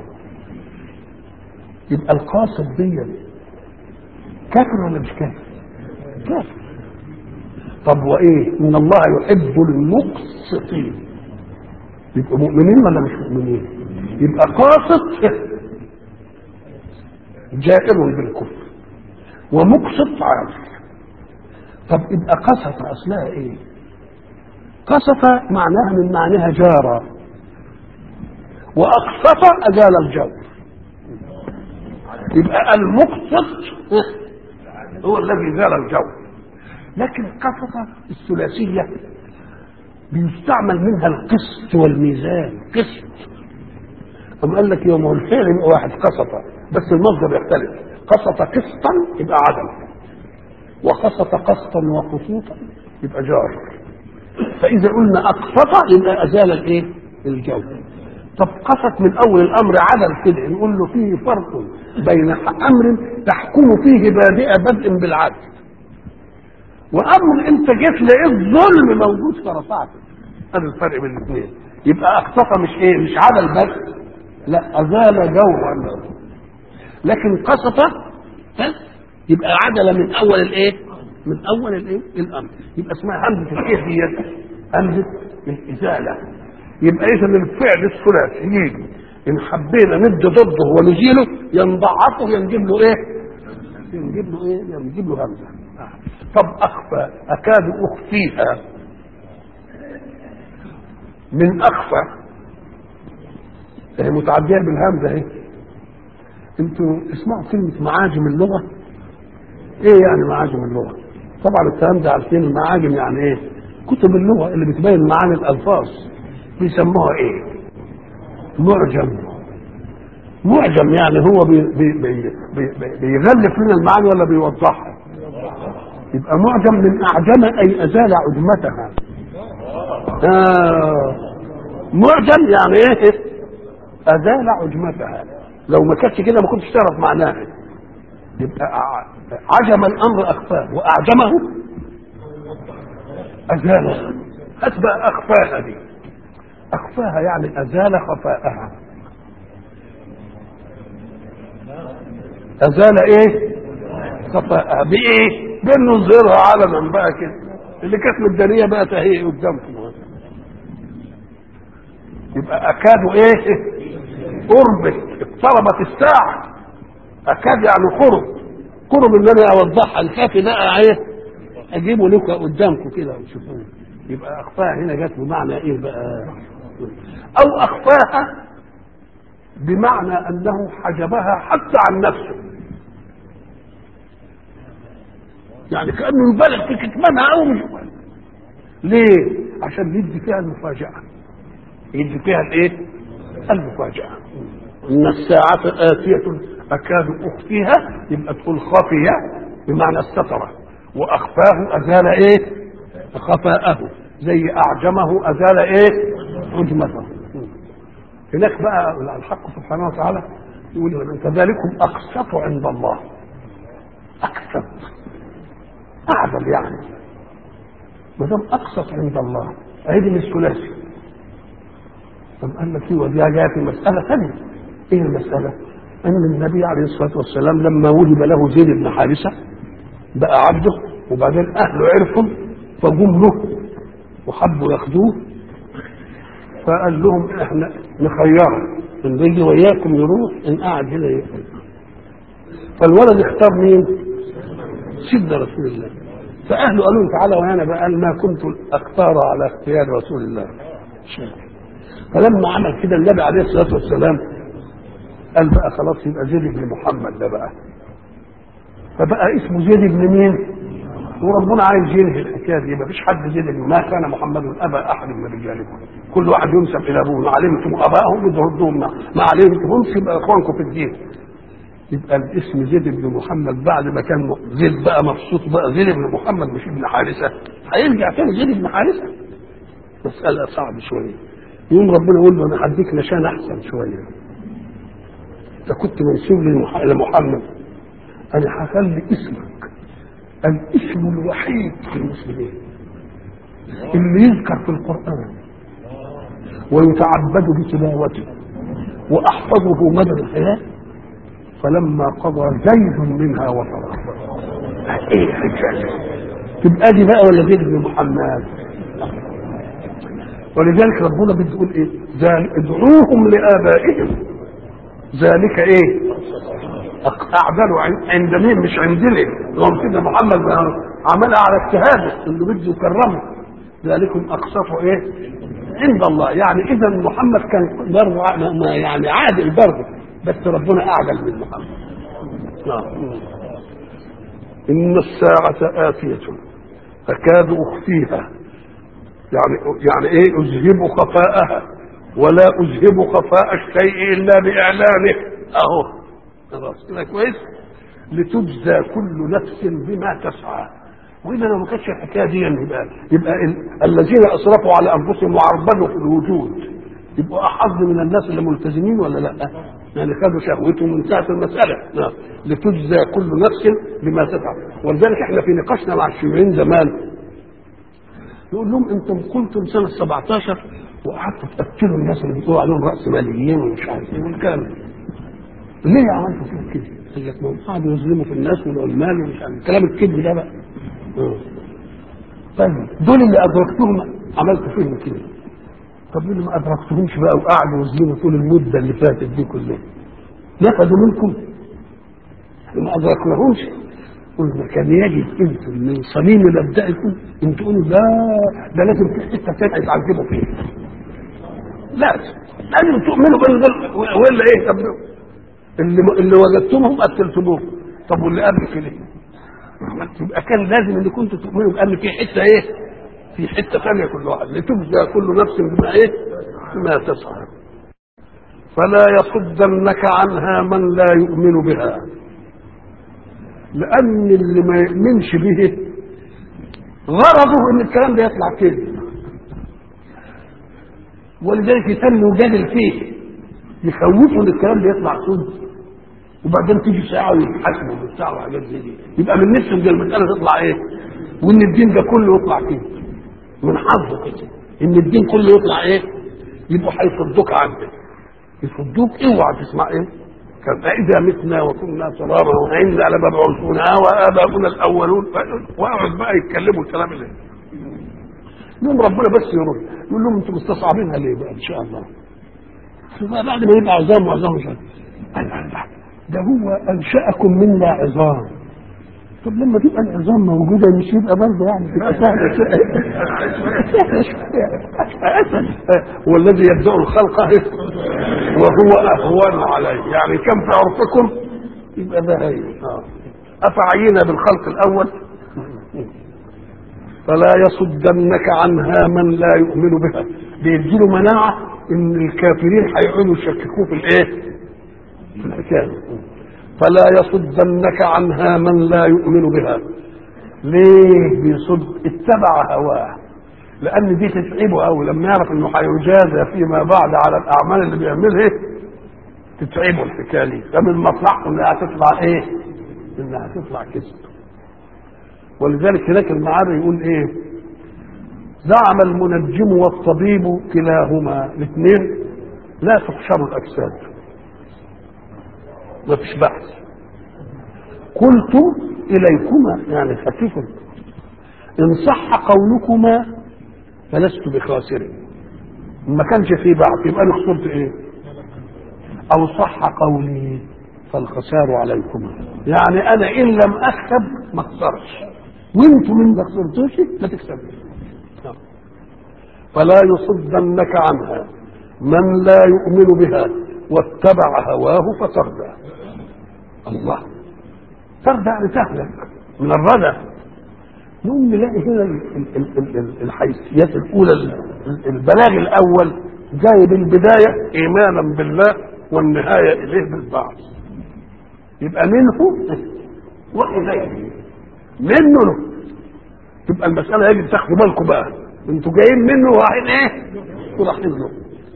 يبقى القاسط دي كافر ولا مش كافر؟ كافر طب وايه؟ ان الله يحب المقسطين يبقوا مؤمنين ولا مش مؤمنين؟ يبقى قاسط جائر بالكفر ومقسط عارف طب يبقى قسط اصلها ايه؟ قسط معناها من معناها جارة وأقسط أزال الجور يبقى المقسط هو الذي زال الجور لكن قسط الثلاثية بيستعمل منها القسط والميزان قسط أم قال لك يوم الفعل يبقى واحد قسط بس المصدر يختلف قسط قسطا يبقى عدم وقسط قسطا وقسوطا يبقى جار فاذا قلنا اقسط يبقى ازال الايه الجو طب قسط من اول الامر عدل كده نقول له فيه فرق بين امر تحكم فيه بادئ بدء بالعدل وامر انت جيت لقيت ظلم موجود فرفعته هذا الفرق بين الاثنين يبقى اقسط مش ايه مش عدل بس لا ازال جورا لكن قسط يبقى عدل من اول الايه من اول الايه الامر يبقى اسمها همزه الايه ديت همزه الازاله يبقى اذا الفعل الثلاثي يجي ان حبينا ندي ضده ونزيله ينضعفه ينجيب له ايه ينجيب له ايه ينجيب له همزه طب اخفى اكاد اخفيها من اخفى هي متعديه بالهمزه اهي انتوا اسمعوا كلمه معاجم اللغه ايه يعني معاجم اللغه طبعا الكلام ده عارفين المعاجم يعني ايه كتب اللغه اللي بتبين معاني الالفاظ بيسموها ايه معجم معجم يعني هو بي بي بي بي بيغلف لنا المعاني ولا بيوضحها يبقى معجم من اعجم اي ازال عجمتها آه معجم يعني ايه ازال عجمتها لو ما كانتش كده ما كنتش تعرف معناها يبقى عجم الامر اخفاه واعجمه ازاله اتبع اخفاها دي اخفاها يعني ازال خفاءها ازال ايه خفاءها بايه بانه يظهرها علنا بقى كده اللي كانت مداريه بقى تهيئ قدامكم يبقى اكادوا ايه قربت اقتربت الساعه اكاد يعني قرب قرب ان انا اوضحها الكافي ده ايه اجيبه لك قدامكم كده وتشوفوه يبقى اخفاها هنا جت بمعنى ايه بقى او اخفاها بمعنى انه حجبها حتى عن نفسه يعني كانه يبالغ في كتمانها او مش ليه عشان يدي فيها المفاجاه يدي فيها الايه المفاجاه ان الساعه اتيه اكاد اخفيها يبقى تقول خفيه بمعنى الستره واخفاه ازال ايه خفاءه زي اعجمه ازال ايه عجمته هناك بقى الحق سبحانه وتعالى يقول كذلكم اقسط عند الله اقسط اعدل يعني ما دام اقسط عند الله عيد الثلاثي طب قال لك ايوه دي جايه في مساله ثانيه ايه المساله؟ ان النبي عليه الصلاه والسلام لما وجد له زيد بن حارثه بقى عبده وبعدين اهله عرفوا فجم له وحبوا ياخدوه فقال لهم احنا نخيره ان يجي وياكم يروح ان قعد هنا يقعد فالولد اختار مين؟ سيدنا رسول الله فاهله قالوا له تعالى وهنا بقى قال ما كنت اختار على اختيار رسول الله فلما عمل كده النبي عليه الصلاه والسلام قال بقى خلاص يبقى زيد بن محمد ده بقى فبقى اسمه زيد بن مين؟ وربنا عايز ينهي الحكايه دي مفيش حد زيد بن ما كان محمد ابا احد من رجالكم كل واحد ينسب الى ابوه ما علمتم ابائهم بتردوهم ما علمتمهمش يبقى اخوانكم في الدين يبقى الاسم زيد بن محمد بعد ما كان زيد بقى مبسوط بقى زيد بن محمد مش ابن حارثه هيرجع تاني زيد بن حارثه مساله صعبه شويه يوم ربنا يقول له انا هديك نشان احسن شويه انت كنت منسوب لمحمد انا هخلي اسمك الاسم الوحيد في المسلمين اللي يذكر في القران ويتعبد بتلاوته واحفظه مدى الحياه فلما قضى زيد منها وطرا ايه حكايه تبقى دي بقى ولا زيد بن محمد ولذلك ربنا بتقول ايه ادعوهم لابائهم ذلك ايه اعدلوا عند مين مش عندنا لهم سيدنا محمد عملها على اجتهاده اللي بده يكرمه ذلكم اقسطوا ايه عند الله يعني اذا محمد كان برضه يعني عادل برضه بس ربنا اعدل من محمد نعم ان الساعه اتيه اكاد اخفيها يعني يعني ايه اذهب خفاءها ولا اذهب خفاء الشيء الا باعلانه اهو خلاص كده كويس لتجزى كل نفس بما تسعى واذا لو ما كانتش الحكايه دي يبقى يبقى ال- الذين اسرفوا على انفسهم وعربدوا في الوجود يبقوا احظ من الناس اللي ملتزمين ولا لا؟ يعني خدوا شهوتهم من ساعه المساله نعم. لتجزى كل نفس بما تسعى ولذلك احنا في نقاشنا مع الشيوعيين زمان يقول لهم انتم قلتم سنه 17 وقعدتوا تقتلوا الناس اللي بيقولوا عليهم راس ماليين ومش عارف ايه والكلام ده. ليه عملتوا فيه كده؟ قال لك ما هم قعدوا يظلموا في الناس والعمال ومش عارف كلام الكذب ده بقى. آه. طيب دول اللي ادركتهم عملتوا فيهم كده. طب اللي ما ادركتهمش بقى وقعدوا يظلموا طول المده اللي فاتت دي كلها. نفذوا منكم ما ادركناهمش قلنا كان يجب انتم من صميم مبدئكم ان تقولوا لا ده لازم في حته ثانيه يتعذبوا فيها. لازم لازم تؤمنوا بالغل ولا ايه طب اللي اللي وجدتمهم قتلتموهم طب واللي قبل كده يبقى كان لازم ان كنتوا تؤمنوا بان في حته ايه؟ في حته ثانيه كل واحد لتجزى كل نفس بما ايه؟ بما تسعى فلا يصدنك عنها من لا يؤمن بها لان اللي ما يؤمنش به غرضه ان الكلام ده يطلع كده ولذلك يتم يجادل فيه يخوفوا ان الكلام ده يطلع صدق وبعدين تيجي ساعه ويتحاسبوا وبتاع وحاجات زي دي يبقى من نفسهم دي المساله تطلع ايه؟ وان الدين ده كله يطلع كده من حظه كده ان الدين كله يطلع ايه؟ يبقوا هيصدوك عنه يصدوك اوعى تسمع ايه؟ كان اذا متنا وكنا ترابا وإنا لمبعوثون واباؤنا الاولون واقعد بقى يتكلموا الكلام اللي يوم ربنا بس يرد يقول لهم انتم مستصعبينها ليه بقى ان شاء الله ثم بعد ما يبقى عظام وعظام مش عارف قال الله ده هو انشاكم منا عظام طب لما تبقى العظام موجوده مش يبقى برضه يعني تبقى سهله سهله شويه هو الذي يبدا الخلق وهو اهون عليه يعني كم في عرفكم يبقى ده هي آه. افعينا بالخلق الاول فلا يصدنك عنها من لا يؤمن بها بيديله مناعه ان الكافرين هيقعدوا يشككوه في الايه؟ في الحكايه فلا يصدنك عنها من لا يؤمن بها ليه بيصد اتبع هواه لان دي تتعبه قوي لما يعرف انه هيجازى فيما بعد على الاعمال اللي بيعملها تتعبه الحكايه دي فمن مصلحته انها هتطلع ايه؟ انها هتطلع كذب ولذلك هناك المعاري يقول ايه زعم المنجم والطبيب كلاهما الاثنين لا تحشر الاجساد ما فيش بحث قلت اليكما يعني خفيف ان صح قولكما فلست بخاسر ما كانش فيه بعث يبقى انا خسرت ايه او صح قولي فالخسار عليكما يعني انا ان لم اكسب ما اخسرش وانتم من ما خسرتوش ما تكسبوش فلا يصدنك عنها من لا يؤمن بها واتبع هواه فتردى الله تردى يعني تهلك من الردى نقوم نلاقي هنا ال- ال- ال- ال- الحيثيات الاولى ال- البلاغ الاول جاي بالبدايه ايمانا بالله والنهايه اليه بالبعث يبقى منه واليه منه له تبقى المساله يجب تاخدوا بالكم بقى انتوا جايين منه ورايحين ايه؟ ورايحين له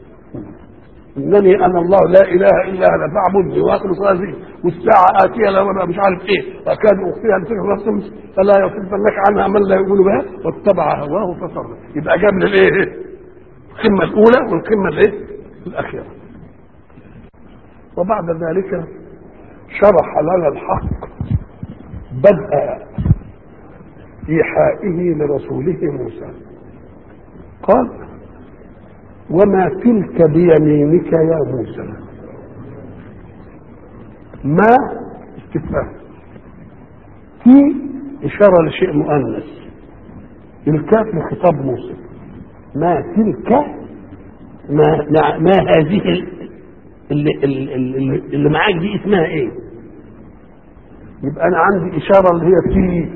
انني انا الله لا اله الا انا فاعبدني واخر صلاتي والساعه اتيه لو انا مش عارف ايه واكاد اخفيها لتلك الشمس فلا يصدنك عنها من لا يؤمن بها واتبع هواه فصر يبقى جاب للايه؟ القمه الاولى والقمه الايه؟ الاخيره وبعد ذلك شرح لنا الحق بدء إيحائه لرسوله موسى قال وما تلك بيمينك يا موسى ما استفهام في إشارة لشيء مؤنث الكاف لخطاب موسى ما تلك ما, ما, ما هذه اللي, اللي, اللي, اللي معاك دي اسمها ايه يبقى انا عندي اشاره اللي هي في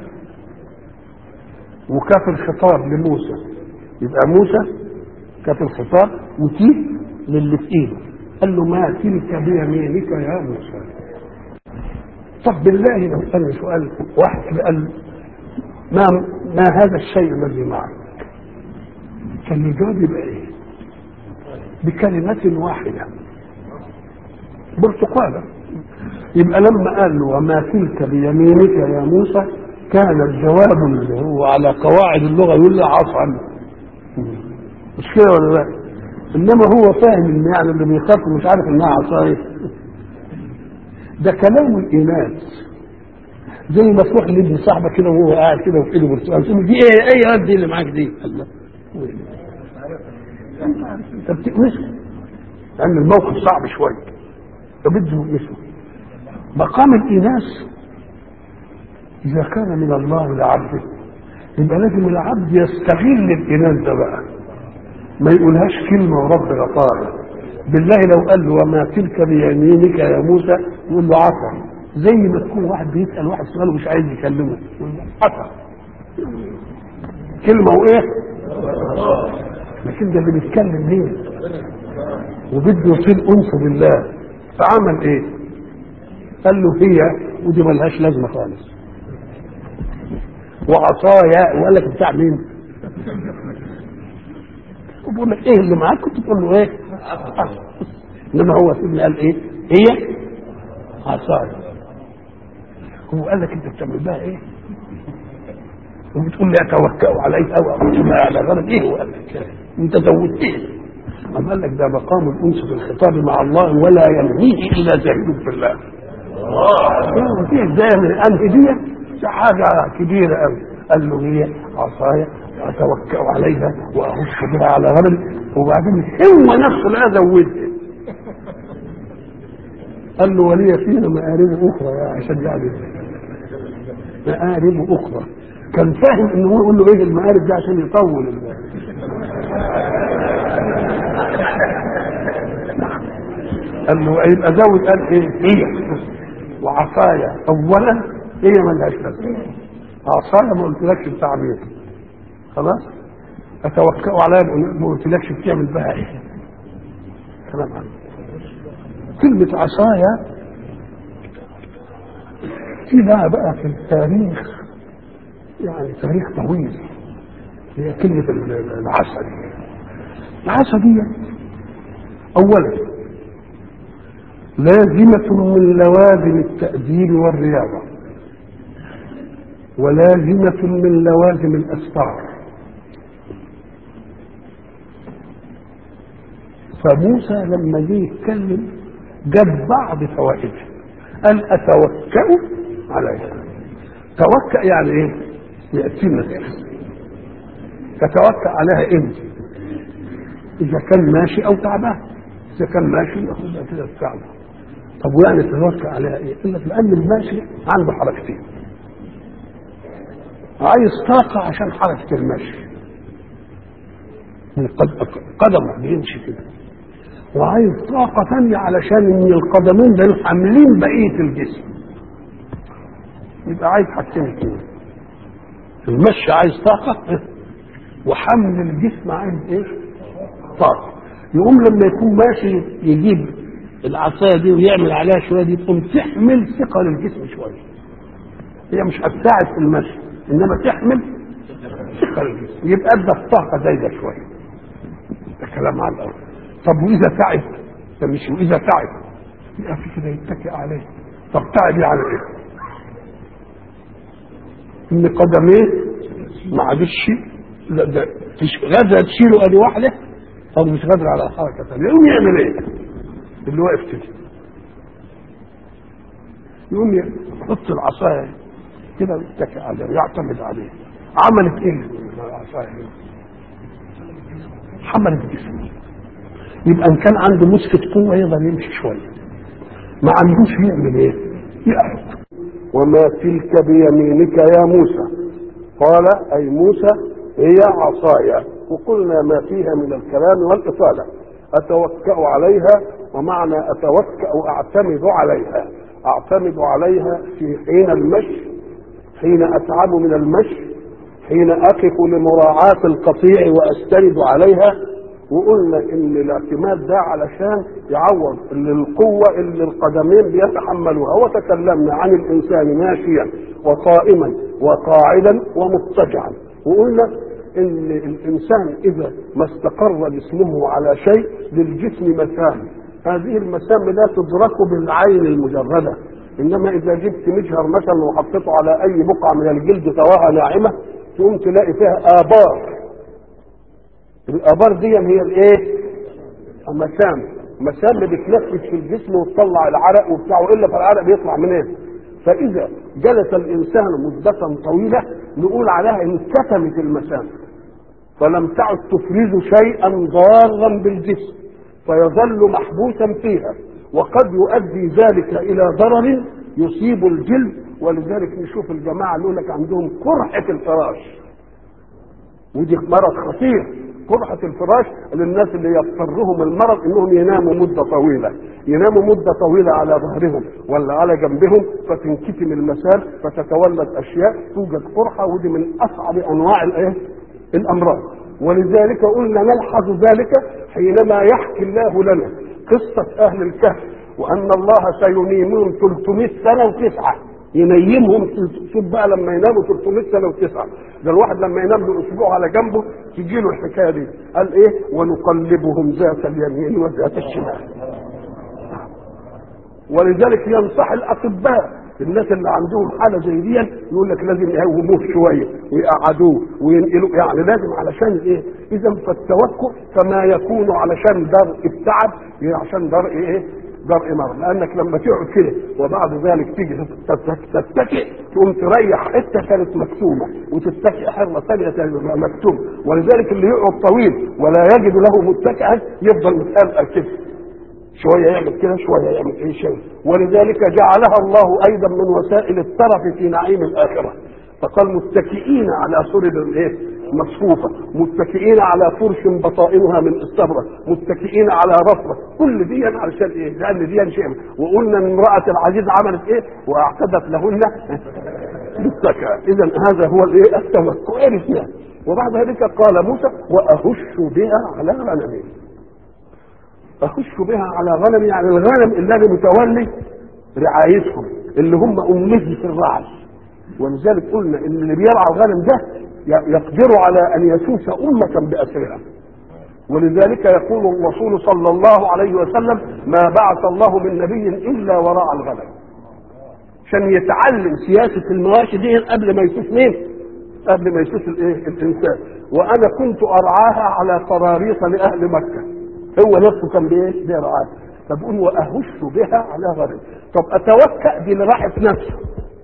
وكاف الخطاب لموسى يبقى موسى كاف الخطاب وتي للي في ايده قال له ما تلك بيمينك يا موسى طب بالله لو سألني سؤال واحد كده قال ما ما هذا الشيء الذي معك كان الجواب يبقى ايه بكلمة واحدة برتقالة يبقى لما قال له وما تلك بيمينك يا موسى كان الجواب اللي هو على قواعد اللغه يقول له عصا مش كده ولا لا؟ انما هو فاهم ان يعني اللي بيخاف مش عارف انها عصايه ده كلام الاناث زي ما تروح لابن صاحبك كده وهو قاعد كده وفي ايده برتقال تقول دي ايه ايه يا دي اللي معاك دي الله انت بتقمشه لان الموقف صعب شويه فبده يقمشه مقام الاناث إذا كان من الله لعبده يبقى لازم العبد يستغل الإناث ده بقى ما يقولهاش كلمة ورب غطاء بالله لو قال له وما تلك بيمينك يا موسى يقول له عصا زي ما تكون واحد بيسأل واحد سؤال ومش عايز يكلمه يقول له عصا كلمة وإيه؟ لكن ده اللي بيتكلم ليه؟ وبده يصير أنس بالله فعمل إيه؟ قال له هي ودي ملهاش لازمة خالص وعصايا وقال لك بتاع مين؟ وبقول لك ايه اللي معاك كنت تقول له ايه؟ عصا انما هو سيدنا قال ايه؟ هي عصايا هو قال لك انت بتعمل بها ايه؟ وبتقول لي اتوكا عليها او اعتمى على غرض ايه هو قال لك انت زودت ايه؟ أما قال لك ده مقام الانس في الخطاب مع الله ولا ينهيه الا زاهد في الله. الله فيه ازاي من انهي دي حاجة كبيرة قوي قال له هي عصايا أتوكأ عليها وأهش بها على غنم وبعدين هو نفسه لا زودها قال له ولي فيها مآرب أخرى يا عشان يعني مآرب أخرى كان فاهم إن هو يقول له إيه المآرب دي عشان يطول ال- قال له يبقى زود قال إيه هي وعصايا أولا هي ملهاش لازمه عصايا ما قلتلكش بتاع مين خلاص اتوكأ عليها ما قلتلكش بتعمل بها ايه كلام عنه كلمة عصايا في لها بقى في التاريخ يعني تاريخ طويل هي كلمة العصا دي العصا دي أولا لازمة من لوازم التأديب والرياضة ولازمة من لوازم الأسفار فموسى لما جه يتكلم جاب بعض فوائدها قال أتوكأ عليها توكأ يعني إيه؟ يأتينا تتوكأ عليها إمتى؟ إذا كان ماشي أو تعبان إذا كان ماشي ياخدها كده الكعبة طب ويعني تتوكأ عليها إيه؟ يقول لك لأن الماشي عنده حركتين عايز طاقة عشان حركة المشي قدمه بيمشي كده وعايز طاقة ثانية علشان إن القدمين دول حاملين بقية الجسم يبقى عايز حاجتين اثنين المشي عايز طاقة وحمل الجسم عايز ايه؟ طاقة يقوم لما يكون ماشي يجيب العصاية دي ويعمل عليها شوية دي تقوم تحمل ثقل الجسم شوية هي مش هتساعد في المشي انما تحمل ثقل الجسم يبقى ادى الطاقة زايدة شوية ده كلام على الأول طب وإذا تعب ده مش وإذا تعب يبقى في كده يتكئ عليه طب تعب يعني إيه؟ إن قدميه ما عادش لا ده غادرة تشيله أدي واحدة طب مش قادر على حركة ثانية يقوم يعمل إيه؟ اللي واقف كده يقوم يحط العصاية كده ويتكئ عليه ويعتمد عليه عملت ايه العصاية حملت جسمه يبقى ان كان عنده مسكة قوة يقدر يمشي شوية ما عندوش يعمل ايه؟ يقعد وما تلك بيمينك يا موسى قال أي موسى هي عصاي وقلنا ما فيها من الكلام والإطالة أتوكأ عليها ومعنى أتوكأ أعتمد عليها أعتمد عليها في حين المشي حين أتعب من المشي حين أقف لمراعاة القطيع وأستند عليها وقلنا ان الاعتماد ده علشان يعوض اللي القوه اللي القدمين بيتحملوها وتكلمنا عن الانسان ماشيا وقائما وقاعدا ومضطجعا وقلنا ان الانسان اذا ما استقر جسمه على شيء للجسم مسام هذه المسام لا تدرك بالعين المجرده انما اذا جبت مجهر مثلا وحطيته على اي بقعه من الجلد تراها ناعمه تقوم تلاقي فيها ابار الابار دي هي الايه مسام مسام بتنفذ في الجسم وتطلع العرق وبتاعه الا فالعرق بيطلع منين فاذا جلس الانسان مده طويله نقول عليها انكتمت المسام فلم تعد تفرز شيئا ضارا بالجسم فيظل محبوسا فيها وقد يؤدي ذلك الى ضرر يصيب الجلد ولذلك نشوف الجماعه اللي يقول لك عندهم قرحه الفراش ودي مرض خطير قرحة الفراش للناس اللي يضطرهم المرض انهم يناموا مدة طويلة يناموا مدة طويلة على ظهرهم ولا على جنبهم فتنكتم المسام فتتولد اشياء توجد قرحة ودي من اصعب انواع الايه الامراض ولذلك قلنا نلحظ ذلك حينما يحكي الله لنا قصة اهل الكهف وان الله سينيمهم 300 سنة وتسعة ينيمهم شوف بقى لما يناموا 300 سنه وتسعه ده الواحد لما ينام له اسبوع على جنبه تجي له الحكايه دي قال ايه ونقلبهم ذات اليمين وذات الشمال ولذلك ينصح الاطباء الناس اللي عندهم حاله زي دي يقول لك لازم يقوموه شويه ويقعدوه وينقلوا يعني لازم علشان ايه؟ اذا فالتوكل كما يكون علشان درء التعب عشان درء ايه؟ درء مرض لانك لما تقعد كده وبعد ذلك تيجي تتكئ تقوم تريح حته كانت مكتومه وتتكئ حره ثانيه تبقى مكتومه ولذلك اللي يقعد طويل ولا يجد له متكئا يفضل متقلقل كده شويه يعمل كده شويه يعمل ايه شيء ولذلك جعلها الله ايضا من وسائل الترف في نعيم الاخره فقال متكئين على سرر الايه مصفوفه متكئين على فرش بطائنها من استبرق متكئين على رفرة كل دي علشان ايه لان دي شيء وقلنا ان امراه العزيز عملت ايه واعتدت لهن بالسكع اذا هذا هو الايه التوكل عرفنا وبعد ذلك قال موسى واهش بها على غنمي اهش بها على غنمي يعني الغنم الذي متولي رعايتهم اللي هم امه في الرعي ولذلك قلنا ان اللي بيرعى الغنم ده يقدر على ان يسوس امه باسرها ولذلك يقول الرسول صلى الله عليه وسلم ما بعث الله من نبي الا وراء الغنم عشان يتعلم سياسه المواشي دي قبل ما يشوف مين؟ قبل ما يشوف الايه؟ الانسان وانا كنت ارعاها على قراريط لاهل مكه هو نفسه كان بايه؟ بيرعاها فبقول واهش بها على غنم طب اتوكأ دي لراحه نفسه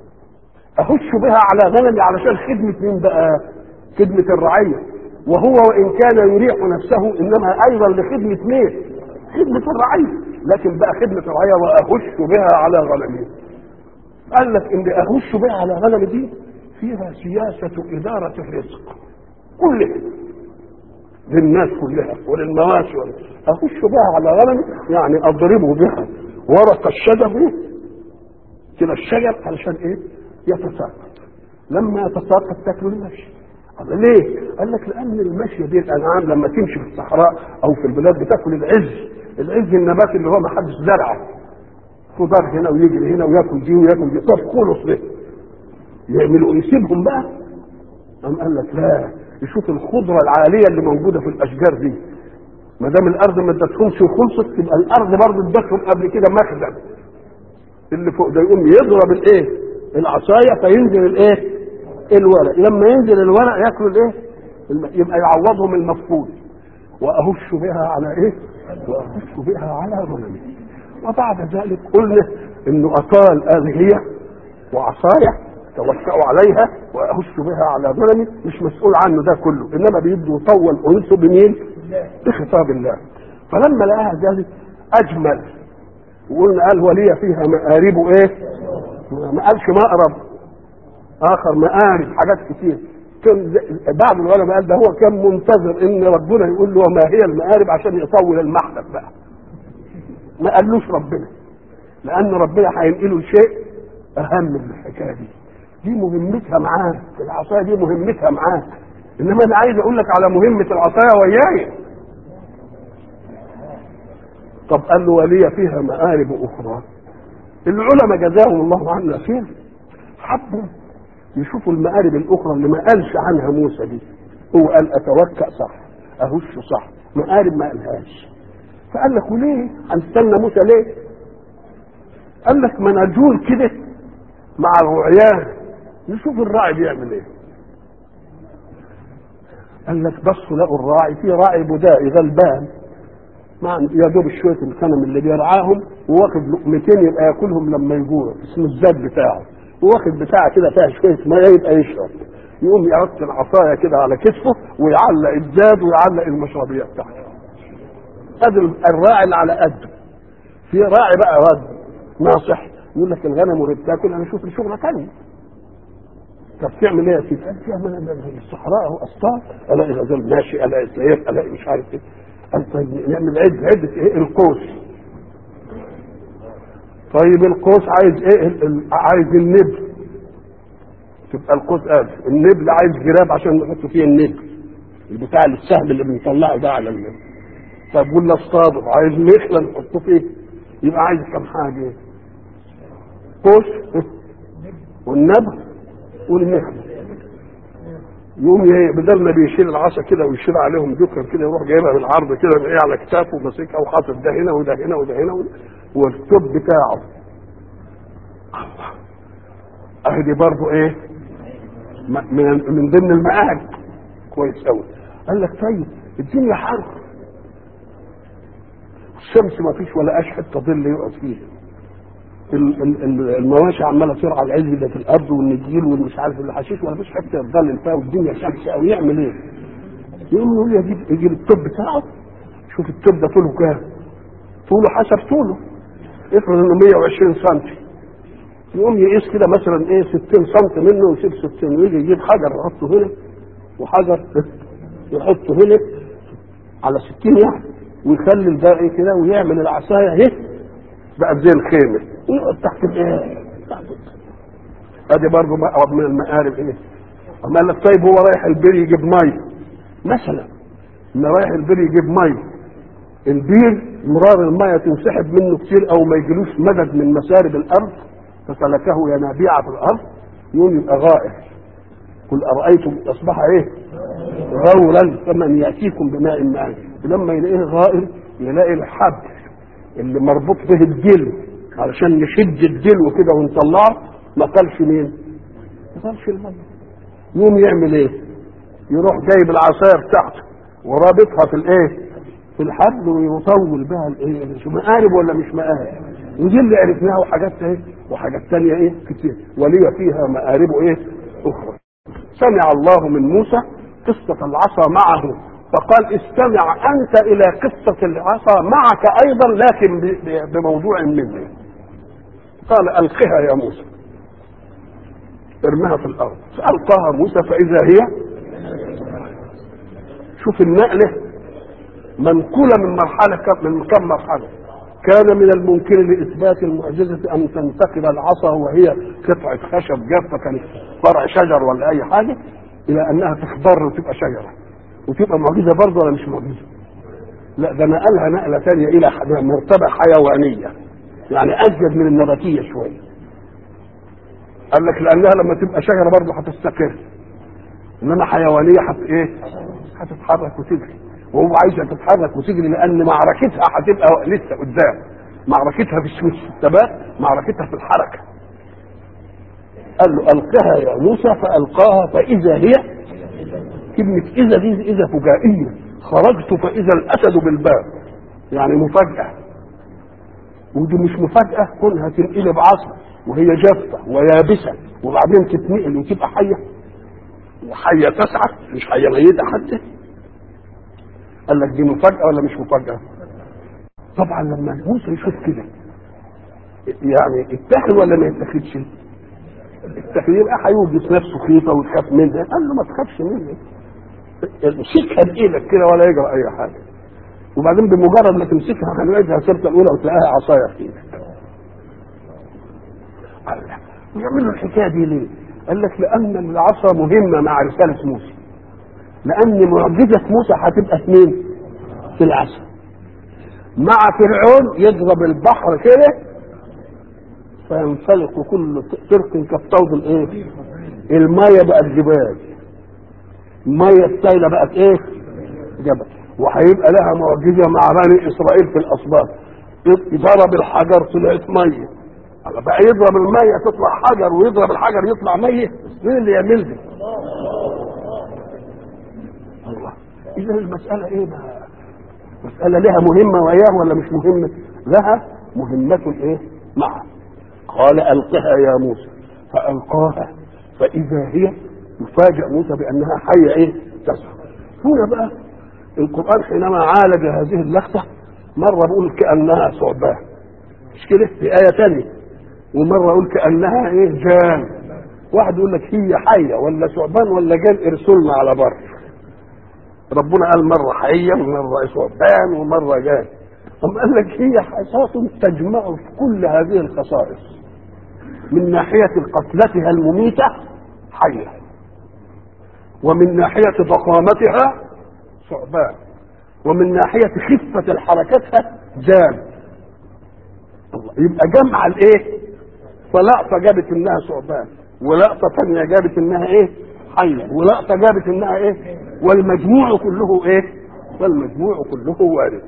اهش بها على غنمي علشان خدمه مين بقى؟ خدمه الرعيه وهو وان كان يريح نفسه انما ايضا لخدمه مين؟ خدمه الرعيه لكن بقى خدمه الرعيه واهش بها على غنمي قال لك ان اهش بها على غنمي دي فيها سياسه اداره الرزق كلها للناس كلها وللمواشي اخش بها على غنمي يعني اضربه بها ورق الشجر كده الشجر علشان ايه يتساقط لما يتساقط تاكله المشي قال ليه؟ قال لك لان المشي دي الانعام لما تمشي في الصحراء او في البلاد بتاكل العز العز النبات اللي هو ما حدش زرعه خضار هنا ويجري هنا وياكل دي وياكل دي طب خلص ده يعملوا يسيبهم بقى قام قال لك لا يشوف الخضره العاليه اللي موجوده في الاشجار دي ما دام الارض ما ادتهمش وخلصت تبقى الارض برضه ادتهم قبل كده مخزن اللي فوق ده يقوم يضرب الايه العصايه فينزل الايه الورق لما ينزل الورق ياكلوا الايه الم- يبقى يعوضهم المفقود واهش بها على ايه واهش بها على غنمي وبعد ذلك قلنا انه اطال اذهيه وعصايه توكأوا عليها واهش بها على غنمي مش مسؤول عنه ده كله انما بيده يطول انسه بمين؟ بخطاب الله فلما لقاها ذلك اجمل وقلنا قال ولي فيها مآرب ايه؟ ما قالش مأرب اخر مآرب حاجات كتير كان زي- بعض العلماء قال ده هو كان منتظر ان ربنا يقول له وما هي المآرب عشان يطول المحلب بقى ما قالوش ربنا لان ربنا هينقله شيء اهم من الحكايه دي دي مهمتها معاه العصايه دي مهمتها معاه انما انا عايز اقول لك على مهمه العصايه وياي طب قال له ولي فيها مآرب اخرى العلماء جزاهم الله عنا خير حبوا يشوفوا المآرب الاخرى اللي ما قالش عنها موسى دي هو قال اتوكأ صح اهش صح مآرب ما قالهاش فقال لك وليه هنستنى موسى ليه قال لك ما نجول كده مع الرعيان نشوف الراعي بيعمل ايه قال لك بصوا لقوا الراعي في راعي بدائي غلبان مع يا دوب شويه الغنم اللي بيرعاهم وواخد لقمتين يبقى ياكلهم لما يجوع اسمه الزاد بتاعه وواخد بتاعه كده فيها شويه ميه يبقى يشرب يقوم يحط العصايه كده على كتفه ويعلق الزاد ويعلق المشربيه بتاعته ادي الراعي اللي على قده في راعي بقى رد ناصح يقول لك الغنم وهي بتاكل انا اشوف لي شغله ثانيه طب تعمل ايه يا سيدي؟ قال فيها من من الصحراء اهو اسطار الاقي غزال ماشي الاقي سيف الاقي مش عارف ايه قال طيب نعمل عد عده ايه القوس طيب القوس عايز ايه ال- ال- عايز النبل تبقى القوس قال النبل عايز جراب عشان نحط فيه النبل البتاع السهم اللي بنطلعه ده على النبل طب ولا اصطاده عايز مخلة نحطه فيه يبقى عايز كم حاجة قوس والنبل والمخلة يقوم ي- بدل ما بيشيل العصا كده ويشيل عليهم ذكر كده يروح جايبها بالعرض كده ايه على كتافه وماسكها وحاطط ده هنا وده هنا وده هنا وده والتوب بتاعه الله اهي دي برضه ايه م- من من ضمن المآرب كويس قوي قال لك طيب الدنيا حر الشمس ما فيش ولا اش حته ظل يقعد فيها ال- ال- ال- المواشي عماله ترعى العز ده في الارض والنجيل والمش عارف الحشيش ولا فيش حته يتظلل فيها والدنيا شمس قوي يعمل ايه؟ يقوم يقول يجيب يجيب التوب بتاعه شوف التوب ده طوله كام؟ طوله حسب طوله افرض انه 120 سم يقوم يقيس كده مثلا ايه 60 سم منه ويسيب 60 ويجي يجيب حجر يحطه هنا وحجر يحطه هنا على 60 يعني ويخلي الباقي كده ويعمل العصايه اهي بقى زي الخيمه ويقعد تحت الايه؟ تحت ادي برضه مقرب من المقارب ايه؟ اما قال لك طيب هو رايح البير يجيب ميه مثلا انه رايح البير يجيب ميه البير مرار الميه تنسحب منه كتير او ما يجيلوش مدد من مسارب الارض فسلكه ينابيع في الارض يقوم يبقى غائر قل ارايتم اصبح ايه؟ غورا فمن ياتيكم بماء معين ولما يلاقيه غائر يلاقي الحبل اللي مربوط به الدلو علشان نشد الدلو كده ونطلعه ما قالش مين ما قالش الميه يقوم يعمل ايه يروح جايب العصايه بتاعته ورابطها في الايه في الحبل ويطول بها الايه شو مقارب ولا مش مقارب ودي اللي عرفناها وحاجات ايه وحاجات تانية ايه كتير ولي فيها مآرب ايه اخرى سمع الله من موسى قصة العصا معه فقال استمع انت الى قصة العصا معك ايضا لكن ب- ب- بموضوع مني قال القها يا موسى ارمها في الارض فالقاها موسى فاذا هي شوف النقله منقوله من مرحله كم من كم مرحله كان من الممكن لاثبات المعجزه ان تنتقل العصا وهي قطعه خشب جافه كانت فرع شجر ولا اي حاجه الى انها تخضر وتبقى شجره وتبقى معجزه برضه ولا مش معجزه؟ لا ده نقلها نقله ثانيه الى ح- مرتبه حيوانيه يعني ازيد من النباتيه شويه قال لك لانها لما تبقى شجره برضه هتستقر انما حيوانيه حت ايه؟ هتتحرك وتجري وهو عايزها تتحرك وتجري لان معركتها هتبقى لسه قدام معركتها في الس- الثبات معركتها في الحركه قال له القها يا موسى فالقاها فاذا هي كلمه اذا دي اذا فجائيه خرجت فاذا الاسد بالباب يعني مفاجاه ودي مش مفاجاه كونها تنقلب عصا وهي جافه ويابسه وبعدين تتنقل وتبقى حيه وحيه تسعى مش حيه ميته حتى قال لك دي مفاجاه ولا مش مفاجاه طبعا لما موسى يشوف كده يعني اتخذ ولا ما يتخذش التخذ يبقى هيوجد نفسه خيطه ويخاف منها قال له ما تخافش مني امسكها بايدك كده ولا يجرى اي حاجه وبعدين بمجرد ما تمسكها هنعيدها السبته الاولى وتلاقيها عصايه في ايدك الله ويعملوا الحكايه دي ليه؟ قال لك لان العصا مهمه مع رساله موسى لان معجزه موسى هتبقى في مين؟ في العصا مع فرعون يضرب البحر كده فينفلق كل فرق كالطود الايه؟ الميه بقت جبال الميه السايله بقت ايه؟ جبل وهيبقى لها معجزه مع بني اسرائيل في الاسباط ضرب الحجر طلعت ميه بقى يضرب الميه تطلع حجر ويضرب الحجر يطلع ميه مين اللي يعمل دي؟ الله اذا المساله ايه بقى؟ مساله لها مهمه وياه ولا مش مهمه؟ لها مهمه ايه؟ معه قال القها يا موسى فالقاها فاذا هي يفاجأ موسى بانها حيه ايه؟ تسعى هنا بقى القران حينما عالج هذه اللقطه مره بيقول كانها ثعبان مش كده في ايه ثانيه ومره يقول كانها ايه جان واحد يقول لك هي حيه ولا ثعبان ولا جان ارسلنا على بر ربنا قال مره حيه ومره ثعبان ومره جان أم قال لك هي حصاة تجمع في كل هذه الخصائص من ناحية قتلتها المميتة حية ومن ناحية ضخامتها ثعبان ومن ناحية خفة حركتها جان الله يبقى جمع الايه فلقطة جابت انها ثعبان ولقطة ثانية جابت انها ايه حية ولقطة جابت انها ايه والمجموع كله ايه والمجموع كله وارد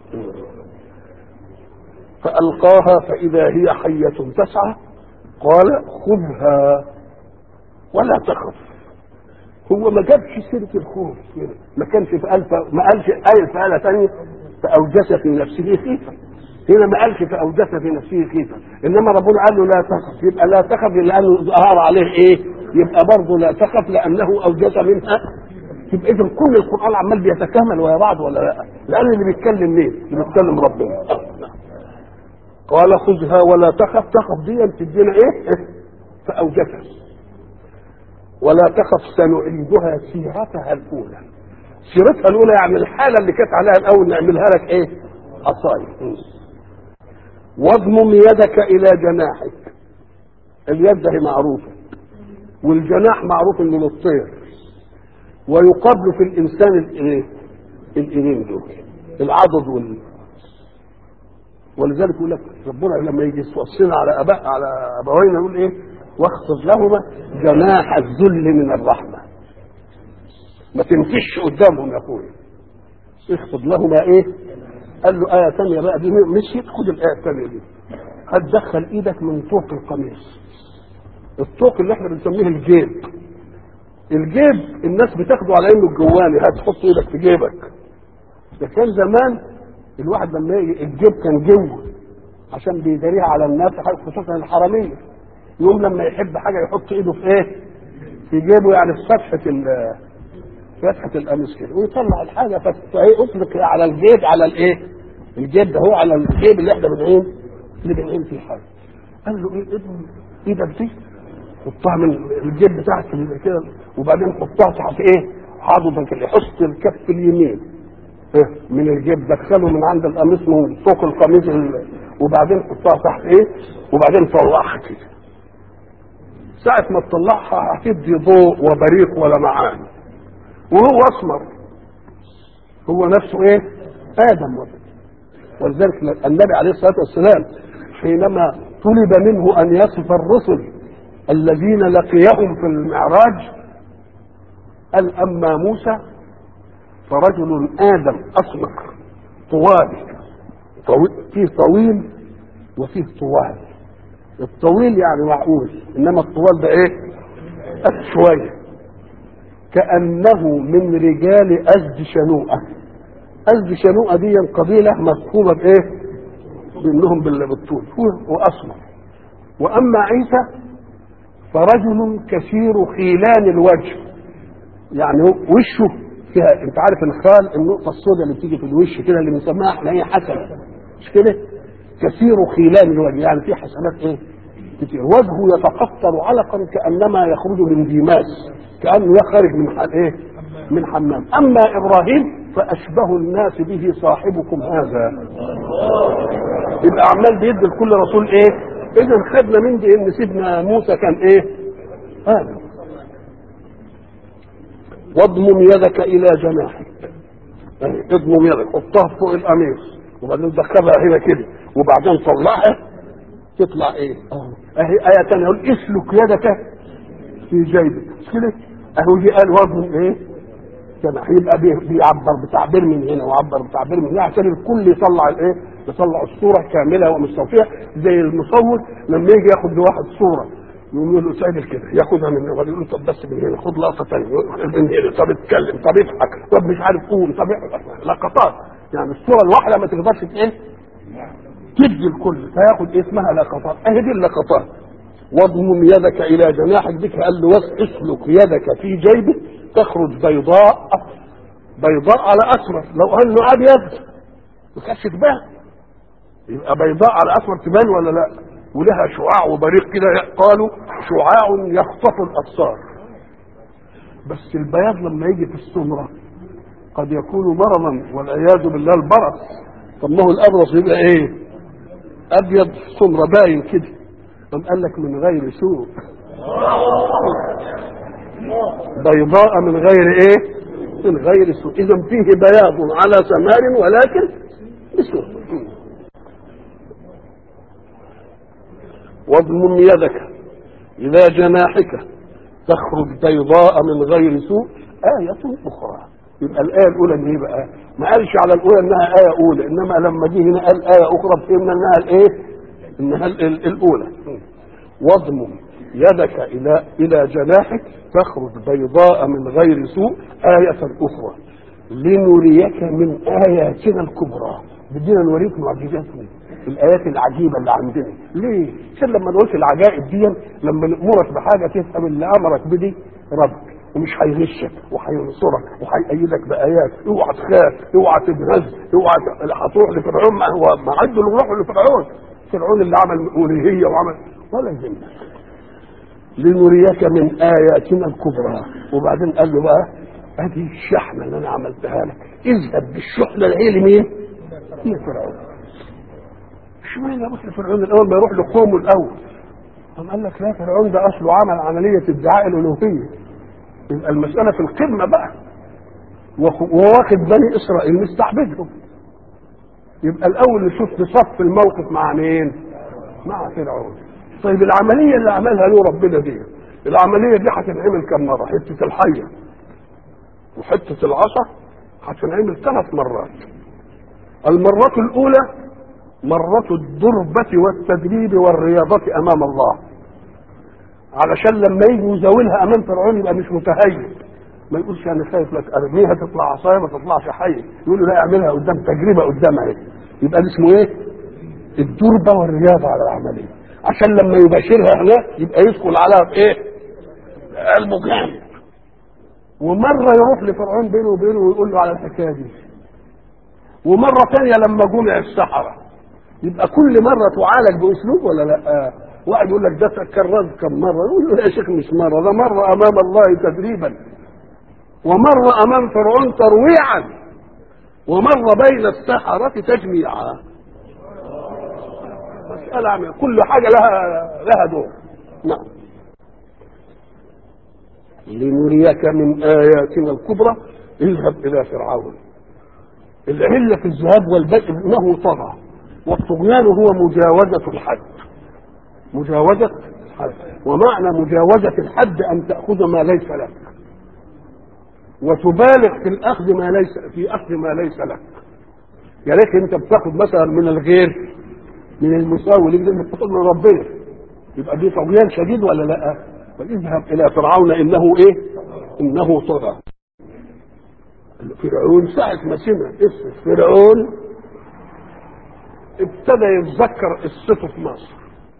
فألقاها فإذا هي حية تسعى قال خذها ولا تخف هو ما جابش سيرة الخوف ما كانش في ألف ما قالش آية في آية ثانية فأوجس في نفسه خيفة هنا ما قالش فأوجس في نفسه خيفة إنما ربنا قال له لا تخف يبقى لا تخف لأنه ظهر عليه إيه يبقى برضه لا تخف لأنه أوجس منها يبقى إذا كل القرآن عمال بيتكامل ويا بعض ولا لا لأن اللي بيتكلم مين اللي بيتكلم ربنا قال خذها ولا تخف تخف دي تدينا ايه فاوجسها ولا تخف سنعيدها سيرتها الاولى سيرتها الاولى يعني الحاله اللي كانت عليها الاول نعملها لك ايه عصايه واضمم يدك الى جناحك اليد هي معروفه والجناح معروف انه للطير ويقابل في الانسان الايه الايدين دول العضد وال ولذلك يقول لك ربنا لما يجي يوصينا على اباء على ابوينا يقول ايه واخفض لهما جناح الذل من الرحمه ما تنفش قدامهم يا اخويا اخفض لهما ايه قال له ايه ثانيه بقى دي مشيت خد الايه الثانيه دي هتدخل ايدك من فوق القميص الطوق اللي احنا بنسميه الجيب الجيب الناس بتاخده على انه الجواني هات تحط ايدك في جيبك ده كان زمان الواحد لما يجي الجيب كان جوه عشان بيداريها على الناس خصوصا الحراميه يوم لما يحب حاجه يحط ايده في ايه؟ في جيبه يعني في فتحه ال فتحه القميص كده ويطلع الحاجه فاطلق على الجيب على الايه؟ الجيب ده هو على الجيب اللي احنا بنعين اللي بنعين فيه حاجه قال له ايه ابن ايدك دي حطها من الجيب بتاعك كده وبعدين حطها تحت ايه؟ حاضنك اللي يحط الكف اليمين إيه؟ من الجيب دخله من عند القميص من فوق القميص ال- وبعدين حطها تحت ايه؟ وبعدين طلعها كده ساعة ما تطلعها هتدي ضوء وبريق ولمعان وهو اسمر هو نفسه ايه؟ ادم ولذلك النبي عليه الصلاه والسلام حينما طلب منه ان يصف الرسل الذين لقيهم في المعراج قال اما موسى فرجل ادم اسمر طوال طويل فيه طويل وفيه طوال الطويل يعني معقول انما الطوال ده ايه قد شويه كانه من رجال ازد شنوءه ازد شنوءه دي قبيله مفهومه بايه بانهم بال- بالطول هو واسمر واما عيسى فرجل كثير خيلان الوجه يعني هو وشه فيها انت عارف الخال النقطه السوداء اللي بتيجي في الوش كده اللي بنسميها احنا هي حسنه مش كده كثير خيلان الوجه يعني في حسنات ايه كتير وجهه يتقطر علقا كانما يخرج من ديماس كانه يخرج من ح- ايه من حمام اما ابراهيم فاشبه الناس به صاحبكم هذا يبقى عمال بيدي لكل رسول ايه اذا خدنا من دي ان سيدنا موسى كان ايه هذا واضمم يدك الى جناحك يعني اضمم يدك حطها فوق القميص وبعدين دخلها هنا كده وبعدين طلعها تطلع ايه اهي آية تانية يقول اسلك يدك في جيبك مش كده اهو دي قال واضمم ايه جناح يبقى بي- بيعبر بتعبير من هنا وعبر بتعبير من هنا عشان الكل يطلع الايه يطلع الصورة كاملة ومستوفية زي المصور لما يجي ياخد لواحد صورة يقوم يقول له سعيد كده ياخدها من هنا يقول له طب بس من هنا خد لقطة ثانية من هنا طب اتكلم طب اضحك طب مش عارف قول طب اعمل. لقطات يعني الصورة الواحدة ما تقدرش ايه تدي الكل فياخد اسمها لقطات اهي دي اللقطات واضمم يدك الى جناحك بك قال له وس- اسلك يدك في جيبك تخرج بيضاء بيضاء على اسمر لو انه ابيض ما كانش تبان يبقى بيضاء على اسمر تبان ولا لا ولها شعاع وبريق كده قالوا شعاع يخطف الابصار بس البياض لما يجي في السمره قد يكون مرضا والعياذ بالله البرص طب ما هو الابرص يبقى ايه ابيض سمره باين كده قام قال لك من غير سوء بيضاء من غير ايه من غير سوء اذا فيه بياض على سمار ولكن بسوء واضمم يدك الى جناحك تخرج بيضاء من غير سوء آية أخرى يبقى الآية الأولى دي بقى ما قالش على الأولى إنها آية أولى إنما لما جه هنا قال آية أخرى فهمنا إنها الإيه؟ إنها ال- ال- الأولى واضمم يدك إلى إلى جناحك تخرج بيضاء من غير سوء آية أخرى لنريك من آياتنا الكبرى بدينا نوريك معجزاتنا الآيات العجيبة اللي عندنا ليه؟ عشان لما نقولش العجائب دي لما نأمرك بحاجة تفهم اللي أمرك بدي ربك ومش هيغشك وهينصرك وهيأيدك بآيات اوعى تخاف اوعى تنهز اوعى ت- هتروح لفرعون ما هو ما عدوا اللي راحوا لفرعون فرعون اللي عمل ألوهية وعمل ولا يهمك لنريك من آياتنا الكبرى وبعدين قال له بقى هذه الشحنة اللي أنا عملتها لك اذهب بالشحنة اللي هي لمين؟ لفرعون اشمعنى يروح لفرعون الأول ما يروح لقومه الأول قام قال لك لا فرعون ده أصله عمل عملية ادعاء الألوهية يبقى المسألة في القمة بقى وخ- وواخد بني إسرائيل مستعبدهم يبقى الأول نشوف نصف الموقف مع مين؟ مع فرعون طيب العملية اللي عملها له ربنا دي العملية دي هتنعمل كم مرة؟ حتة الحية وحتة العصا هتنعمل ثلاث مرات المرة الأولى مرة الدربة والتدريب والرياضة أمام الله علشان لما يجي يزاولها امام فرعون يبقى مش متهيب ما يقولش انا خايف لك ارميها تطلع عصايه ما تطلعش حيه يقول له لا اعملها قدام تجربه قدامها اهي يبقى ده اسمه ايه؟ الدربه والرياضه على العمليه عشان لما يباشرها هناك يبقى يدخل عليها بايه؟ قلبه جامد ومره يروح لفرعون بينه وبينه ويقول له على الحكايه دي ومره ثانيه لما جمع السحره يبقى كل مره تعالج باسلوب ولا لا؟ واحد يقول لك ده تكررت كم مره يقول له يا شيخ مش مره ده مره امام الله تدريبا ومره امام فرعون ترويعا ومره بين السحره تجميعا مساله عميقة. كل حاجه لها لها دور نعم لنريك من اياتنا الكبرى اذهب الى فرعون العله في الذهاب والبدء انه طغى والطغيان هو مجاوزه الحد مجاوزة الحد ومعنى مجاوزة الحد أن تأخذ ما ليس لك وتبالغ في الأخذ ما ليس في أخذ ما ليس لك يا ريت أنت بتاخذ مثلا من الغير من المساوي اللي انت بتاخذ من ربنا يبقى دي طغيان شديد ولا لا؟ فاذهب إلى فرعون إنه إيه؟ إنه طغى فرعون ساعة ما سمع اسم فرعون ابتدى يتذكر قصته في مصر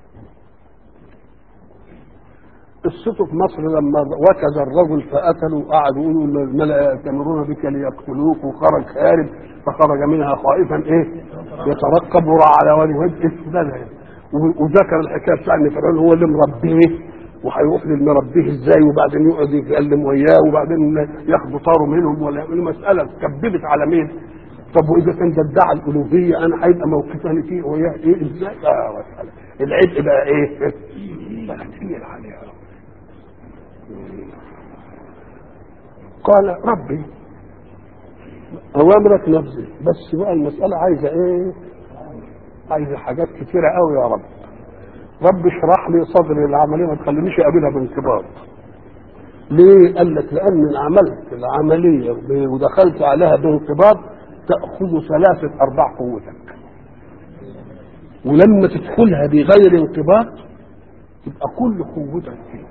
قصته في مصر لما وكز الرجل فقتلوا وقعدوا يقولوا الملأ يأتمرون بك ليقتلوك وخرج هارب فخرج منها خائفا ايه يترقب وراء على وجه ايه وذكر الحكايه بتاع ان فرعون هو اللي مربيه وهيروح للمربيه ازاي وبعدين يقعد يتكلم وياه وبعدين ياخدوا طاره منهم ولا المساله كببت على مين؟ طب واذا كان ده ادعى الالوهيه انا هيبقى موقفني فيه وياه ايه ازاي؟ اه مساله العبء بقى ايه؟ بقى كتير عليه قال ربي اوامرك نفسي بس بقى المساله عايزه ايه عايزه حاجات كتيره قوي يا رب رب اشرح لي صدري العمليه ما تخلينيش اقابلها بانقباض ليه قال لك لان عملت العمليه ودخلت عليها بانقباض تاخذ ثلاثه ارباع قوتك ولما تدخلها بغير انقباض يبقى كل قوتك فيه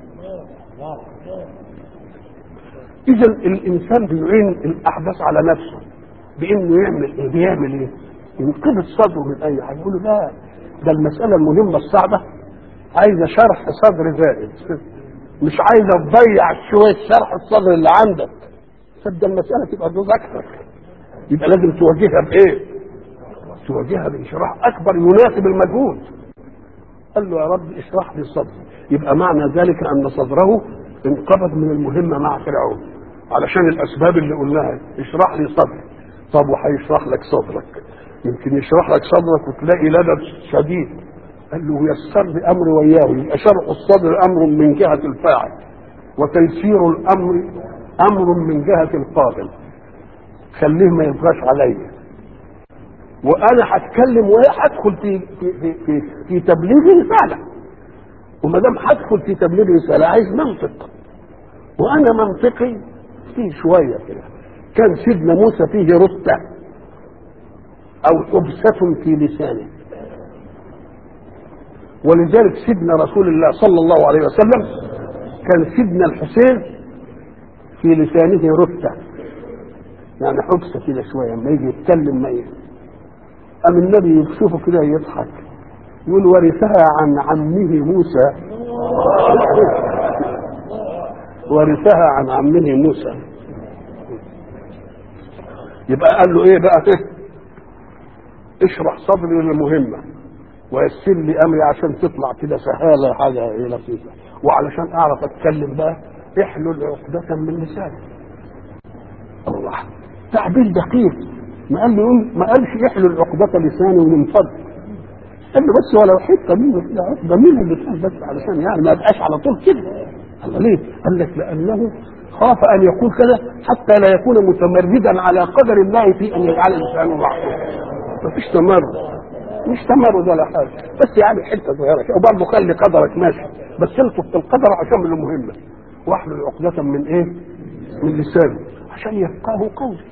اذا الانسان بيعين الاحداث على نفسه بانه يعمل ايه بيعمل ايه ينقبض صدره من اي حاجه يقول له لا ده المساله المهمه الصعبه عايزه شرح صدر زائد مش عايزه تضيع شويه شرح الصدر اللي عندك صدق المساله تبقى دوز اكثر يبقى لازم تواجهها بايه تواجهها باشراح اكبر يناسب المجهود قال له يا رب اشرح لي صدري يبقى معنى ذلك ان صدره انقبض من المهمه مع فرعون علشان الاسباب اللي قلناها اشرح لي صدري طب وهيشرح لك صدرك يمكن يشرح لك صدرك وتلاقي لدد شديد قال له يسر لي امري وياه يبقى شرح الصدر امر من جهه الفاعل وتيسير الامر امر من جهه القابل خليه ما يبغاش عليا وانا هتكلم وهدخل في في في في, في تبليغ رساله وما دام هدخل في تبليغ رساله عايز منطق وانا منطقي فيه شويه كده كان سيدنا موسى فيه رتة او حبسة في لسانه ولذلك سيدنا رسول الله صلى الله عليه وسلم كان سيدنا الحسين في لسانه رتة يعني حبسة كده شوية لما يجي يتكلم ما إيه أم النبي يشوفه كده يضحك يقول ورثها عن عمه موسى ورثها عن عمه موسى يبقى قال له ايه بقى ايه اشرح صدري للمهمه ويسر لي امري عشان تطلع كده سهاله حاجه ايه لطيفه وعلشان اعرف اتكلم بقى احلل عقدة من لساني الله تعبير دقيق ما قال له ما قالش احلل عقدة لساني وينفض قال له بس ولو حته منه كده عقده منه اللسان بس علشان يعني ما يبقاش على طول كده قال ليه؟ قال لك لانه خاف ان يقول كذا حتى لا يكون متمردا على قدر الله في ان يجعل لسانه معصوم مفيش تمرد مش تمرد ولا حاجه بس يعني حته صغيره كده وبرضه خلي قدرك ماشي بس الطف في القدر عشان من المهمه واحلل عقدة من ايه؟ من لسانه عشان يفقهوا قولي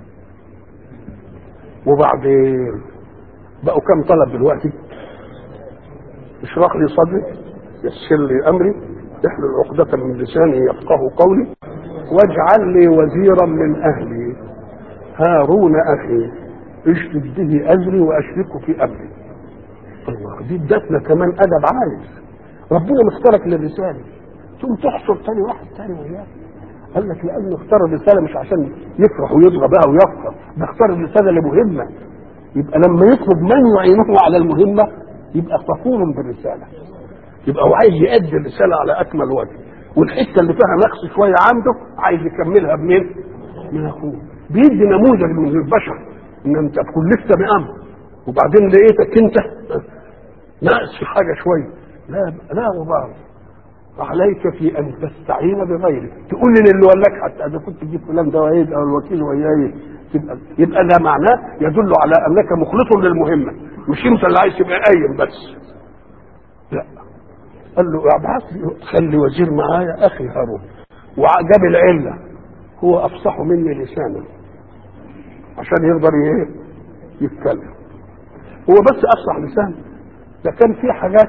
وبعدين بقوا كم طلب دلوقتي اشرح لي صدري يسر لي امري احلل عقدة من لساني يفقه قولي واجعل لي وزيرا من اهلي هارون اخي اشدد به ازري واشركه في امري الله دي ادتنا كمان ادب عالي ربنا مختارك للرساله ثم تحصر تاني واحد تاني وياك قال لك لانه اختار الرساله مش عشان يفرح ويطغى بقى ويفخر ده اختار الرساله لمهمه يبقى لما يطلب من يعينه على المهمه يبقى فخور بالرساله يبقى هو عايز يأدي الرساله على اكمل وجه والحته اللي فيها نقص شويه عنده عايز يكملها بمين؟ من اخوه بيدي نموذج من البشر ان انت تكون لسه بامر وبعدين لقيتك انت ناقص في حاجه شويه لا لا وبعض عليك في ان تستعين بغيرك تقول لي اللي ولاك حتى اذا كنت تجيب فلان ده وعيد او الوكيل وياي تبقى يبقى ده معناه يدل على انك مخلص للمهمه مش انت اللي عايز تبقى قايم بس لا قال له ابعث لي خلي وزير معايا اخي هارون وجاب العله هو افصح مني لسانا عشان يقدر ايه يتكلم هو بس افصح لسان ده كان في حاجات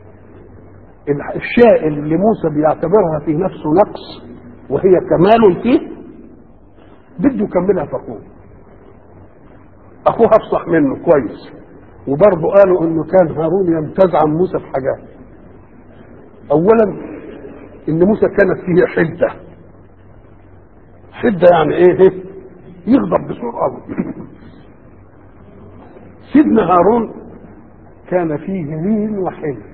الشيء اللي موسى بيعتبرها في نفسه نقص وهي كمال فيه بده يكملها في اخوه اخوه افصح منه كويس وبرضه قالوا انه كان هارون يمتاز عن موسى في حاجات اولا ان موسى كانت فيه حده حده يعني ايه يغضب بسرعه سيدنا هارون كان فيه لين وحلم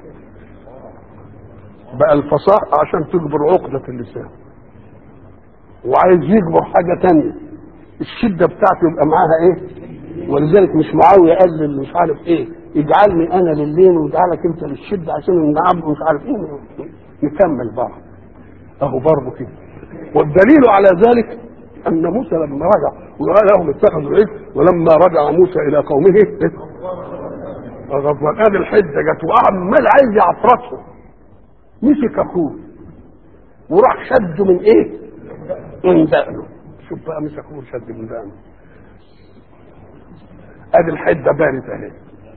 بقى الفصاحة عشان تجبر عقدة اللسان وعايز يجبر حاجة تانية الشدة بتاعته يبقى معاها ايه ولذلك مش معاوية قال اللي مش عارف ايه اجعلني انا للين واجعلك انت للشدة عشان النعم مش عارف ايه نكمل بعض اهو برضه كده والدليل على ذلك ان موسى لما رجع وقال لهم اتخذوا العجل ولما رجع موسى الى قومه غضبان ادي الحده جت وعمال عايز يعفرته مسك اخوه وراح شده من ايه؟ من دقنه شوف بقى مسك اخوه شد من دقنه ادي الحده بانت اهي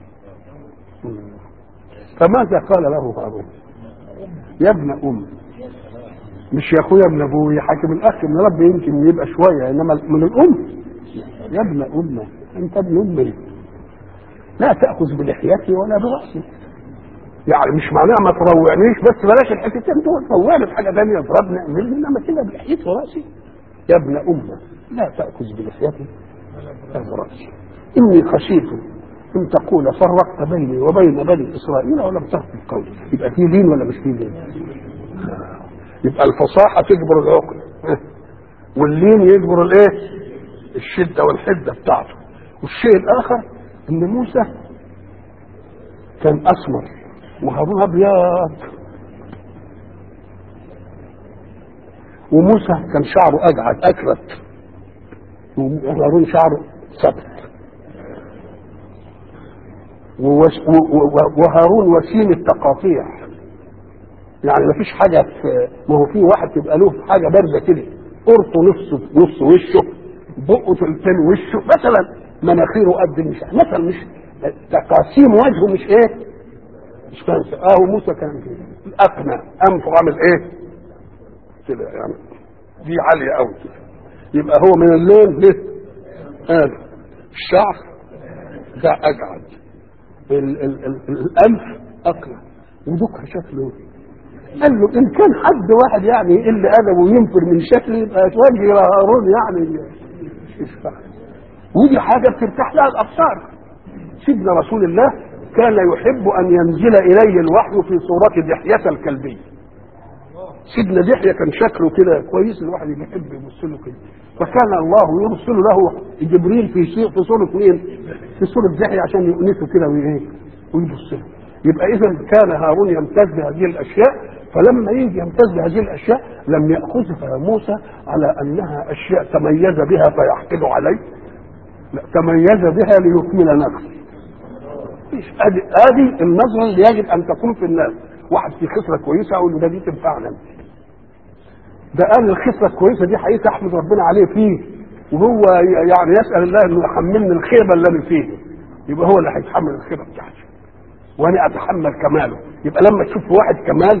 فماذا قال له هارون؟ يا ابن ام مش يا اخويا ابن ابوي حاكم الاخ من رب يمكن يبقى شويه انما من الام يا ابن ام انت ابن امي لا تاخذ بلحيتي ولا براسي يعني مش معناها ما تروعنيش بس بلاش الحتتين دول روعني في حاجه ثانيه اضربني اعملني انما كده بلحيتي وراسي يا ابن امه لا تاخذ بلحيتي ولا براسي اني خشيت ان تقول فرقت بيني وبين بني اسرائيل ولم ترقب قولي يبقى في لين ولا مش في لين؟ يبقى الفصاحه تجبر العقل واللين يجبر الايه؟ الشده والحده بتاعته والشيء الاخر ان موسى كان اسمر وهارون ابيض وموسى كان شعره اجعد اكرت وهارون شعره ثبت وهارون وسيم التقاطيع يعني ما فيش حاجه في ما هو في واحد تبقى له حاجه بارده كده قرطه نص نص وشه بقه تلتين وشه مثلا مناخيره قد مش مثلا مش تقاسيم وجهه مش ايه مش فاهم اه موسى كان كده اقنع انفه عامل ايه كده يعني دي عاليه قوي كده يبقى هو من اللون ليه هذا الشعر ده اجعد ال ال ال الانف اقنع ودك شكله قال له ان كان حد واحد يعني يقل ادبه وينفر من شكله يبقى توجه هارون يعني يشفع ودي حاجه بترتاح لها الابصار سيدنا رسول الله كان يحب ان ينزل اليه الوحي في صوره دحيه الكلبي سيدنا دحيه كان شكله كده كويس الواحد يحب يبص له كده فكان الله يرسل له جبريل في في صوره مين؟ في صوره دحيه عشان يؤنسه كده وايه؟ ويبص له يبقى اذا كان هارون يمتاز بهذه الاشياء فلما يجي يمتاز بهذه الاشياء لم ياخذها موسى على انها اشياء تميز بها فيحقد عليه لا تميز بها ليكمل نفسه ادي ادي النظره اللي يجب ان تكون في الناس واحد في خصله كويسه اقول له ده دي تنفعنا ده قال الخصله الكويسه دي حقيقه احمد ربنا عليه فيه وهو يعني يسال الله انه يحملني الخيبه اللي انا فيه يبقى هو اللي هيتحمل الخيبه بتاعتي وانا اتحمل كماله يبقى لما تشوف واحد كمال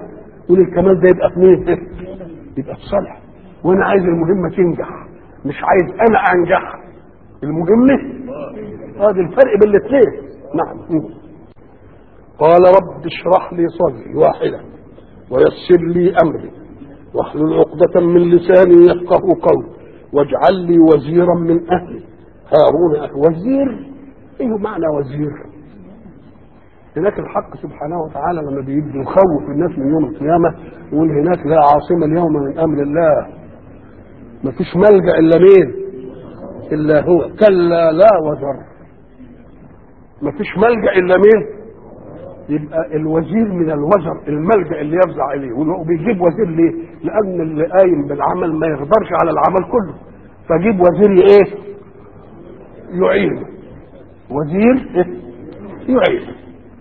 يقول الكمال ده يبقى في مين؟ يبقى في صالح وانا عايز المهمه تنجح مش عايز انا انجح المهمه هذا الفرق بين الاثنين نعم قال رب اشرح لي صدري واحده ويسر لي امري واحلل عقدة من لساني يفقه قولي واجعل لي وزيرا من اهلي هارون أخي. وزير ايه معنى وزير هناك الحق سبحانه وتعالى لما بيبدي يخوف الناس من يوم القيامه يقول هناك لا عاصم اليوم من امر الله ما فيش ملجا الا مين الا هو كلا لا وزر ما فيش ملجا الا مين يبقى الوزير من الوزر الملجا اللي يفزع اليه وبيجيب وزير ليه لان اللي قايم بالعمل ما يقدرش على العمل كله فجيب وزير ايه يعينه وزير إيه؟ يعينه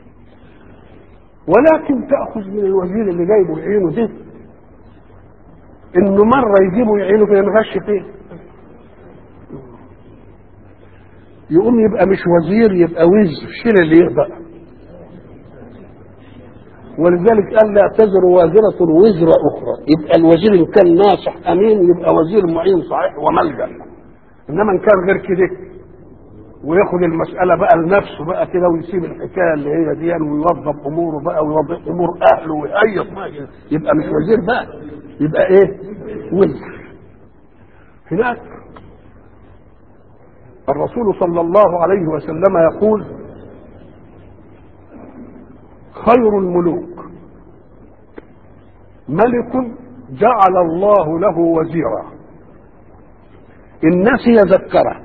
ولكن تأخذ من الوزير اللي جايبه يعينه ده انه مرة يجيبه يعينه في ينغش فيه يقوم يبقى مش وزير يبقى وزر شيل اللي يقدر ولذلك قال لا تزر وازرة وزر أخرى يبقى الوزير إن كان ناصح أمين يبقى وزير معين صحيح وملجأ إنما إن كان غير كده وياخد المسألة بقى لنفسه بقى كده ويسيب الحكاية اللي هي دي ويوظف أموره بقى ويوظف أمور أهله ويهيص بقى يبقى مش وزير بقى يبقى إيه؟ وزر هناك الرسول صلى الله عليه وسلم يقول خير الملوك ملك جعل الله له وزيرا إن نسي ذكره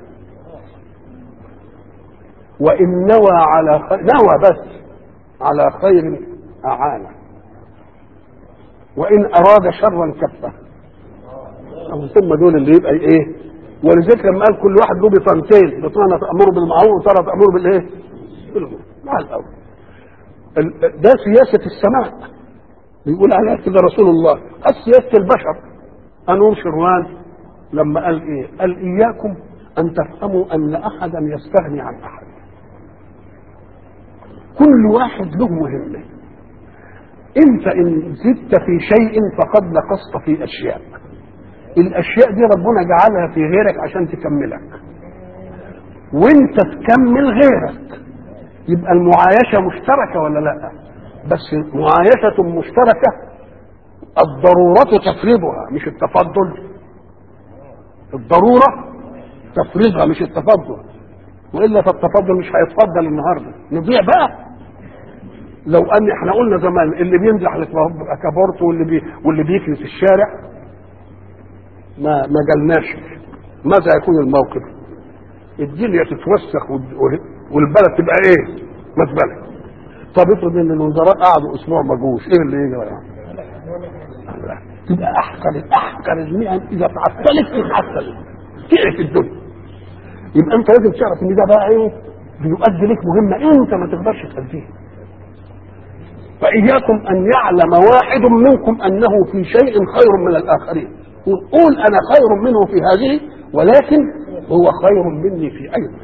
وإن نوى على خير نوى بس على خير أعانه وإن أراد شرا كفه ثم دول اللي يبقى إيه ولذلك لما قال كل واحد له بطانتين بطانة تأمر بالمعروف وطارة تأمر بالإيه؟ بالمعروف مع الأول ده سياسة السماء بيقول عليها كده رسول الله سياسة البشر أنور شروان لما قال إيه قال إياكم أن تفهموا أن أحدا يستغني عن أحد كل واحد له مهمة أنت إن زدت في شيء فقد نقصت في أشياء الأشياء دي ربنا جعلها في غيرك عشان تكملك وانت تكمل غيرك يبقى المعايشة مشتركة ولا لا بس معايشة مشتركة الضرورة تفرضها مش التفضل الضرورة تفرضها مش التفضل والا فالتفضل مش هيتفضل النهارده نضيع بقى لو ان احنا قلنا زمان اللي بينزح الكابورت واللي بي واللي بيكنس الشارع ما ما جالناش ماذا يكون الموقف الدنيا تتوسخ والبلد تبقى ايه مزبله طب افرض ان الوزراء قعدوا اسبوع ما جوش ايه اللي يجي يعني تبقى احقر احقر المهن اذا تعطلت تتعطل تعرف الدنيا يبقى انت لازم تعرف ان ده بقى ايه بيؤدي لك مهمه انت ما تقدرش تأديها فإياكم أن يعلم واحد منكم أنه في شيء خير من الآخرين قول أنا خير منه في هذه ولكن هو خير مني في أيضا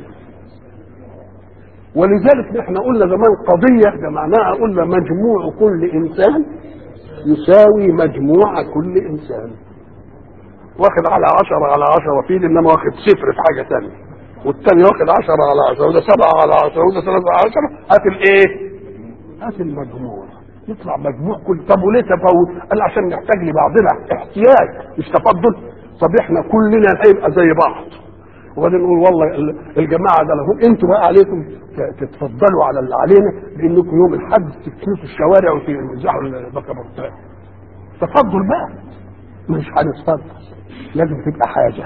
ولذلك احنا قلنا زمان قضية جمعناها قلنا مجموع كل إنسان يساوي مجموع كل إنسان واخد على عشرة على عشرة فيل إنما واخد صفر في حاجة ثانية والتاني واخد عشرة على عشرة وده سبعة على عشرة وده ثلاثة على عشرة هات الإيه؟ هات المجموع يطلع مجموع كل طب وليه تفاوت؟ قال عشان نحتاج لبعضنا احتياج مش تفضل طب احنا كلنا هيبقى زي بعض وبعدين نقول والله الجماعه ده لهم انتوا بقى عليكم تتفضلوا على اللي علينا بانكم يوم الحد تكنسوا الشوارع وتمزحوا البكابورتات تفضل بقى مش هنتفضل لازم تبقى حاجه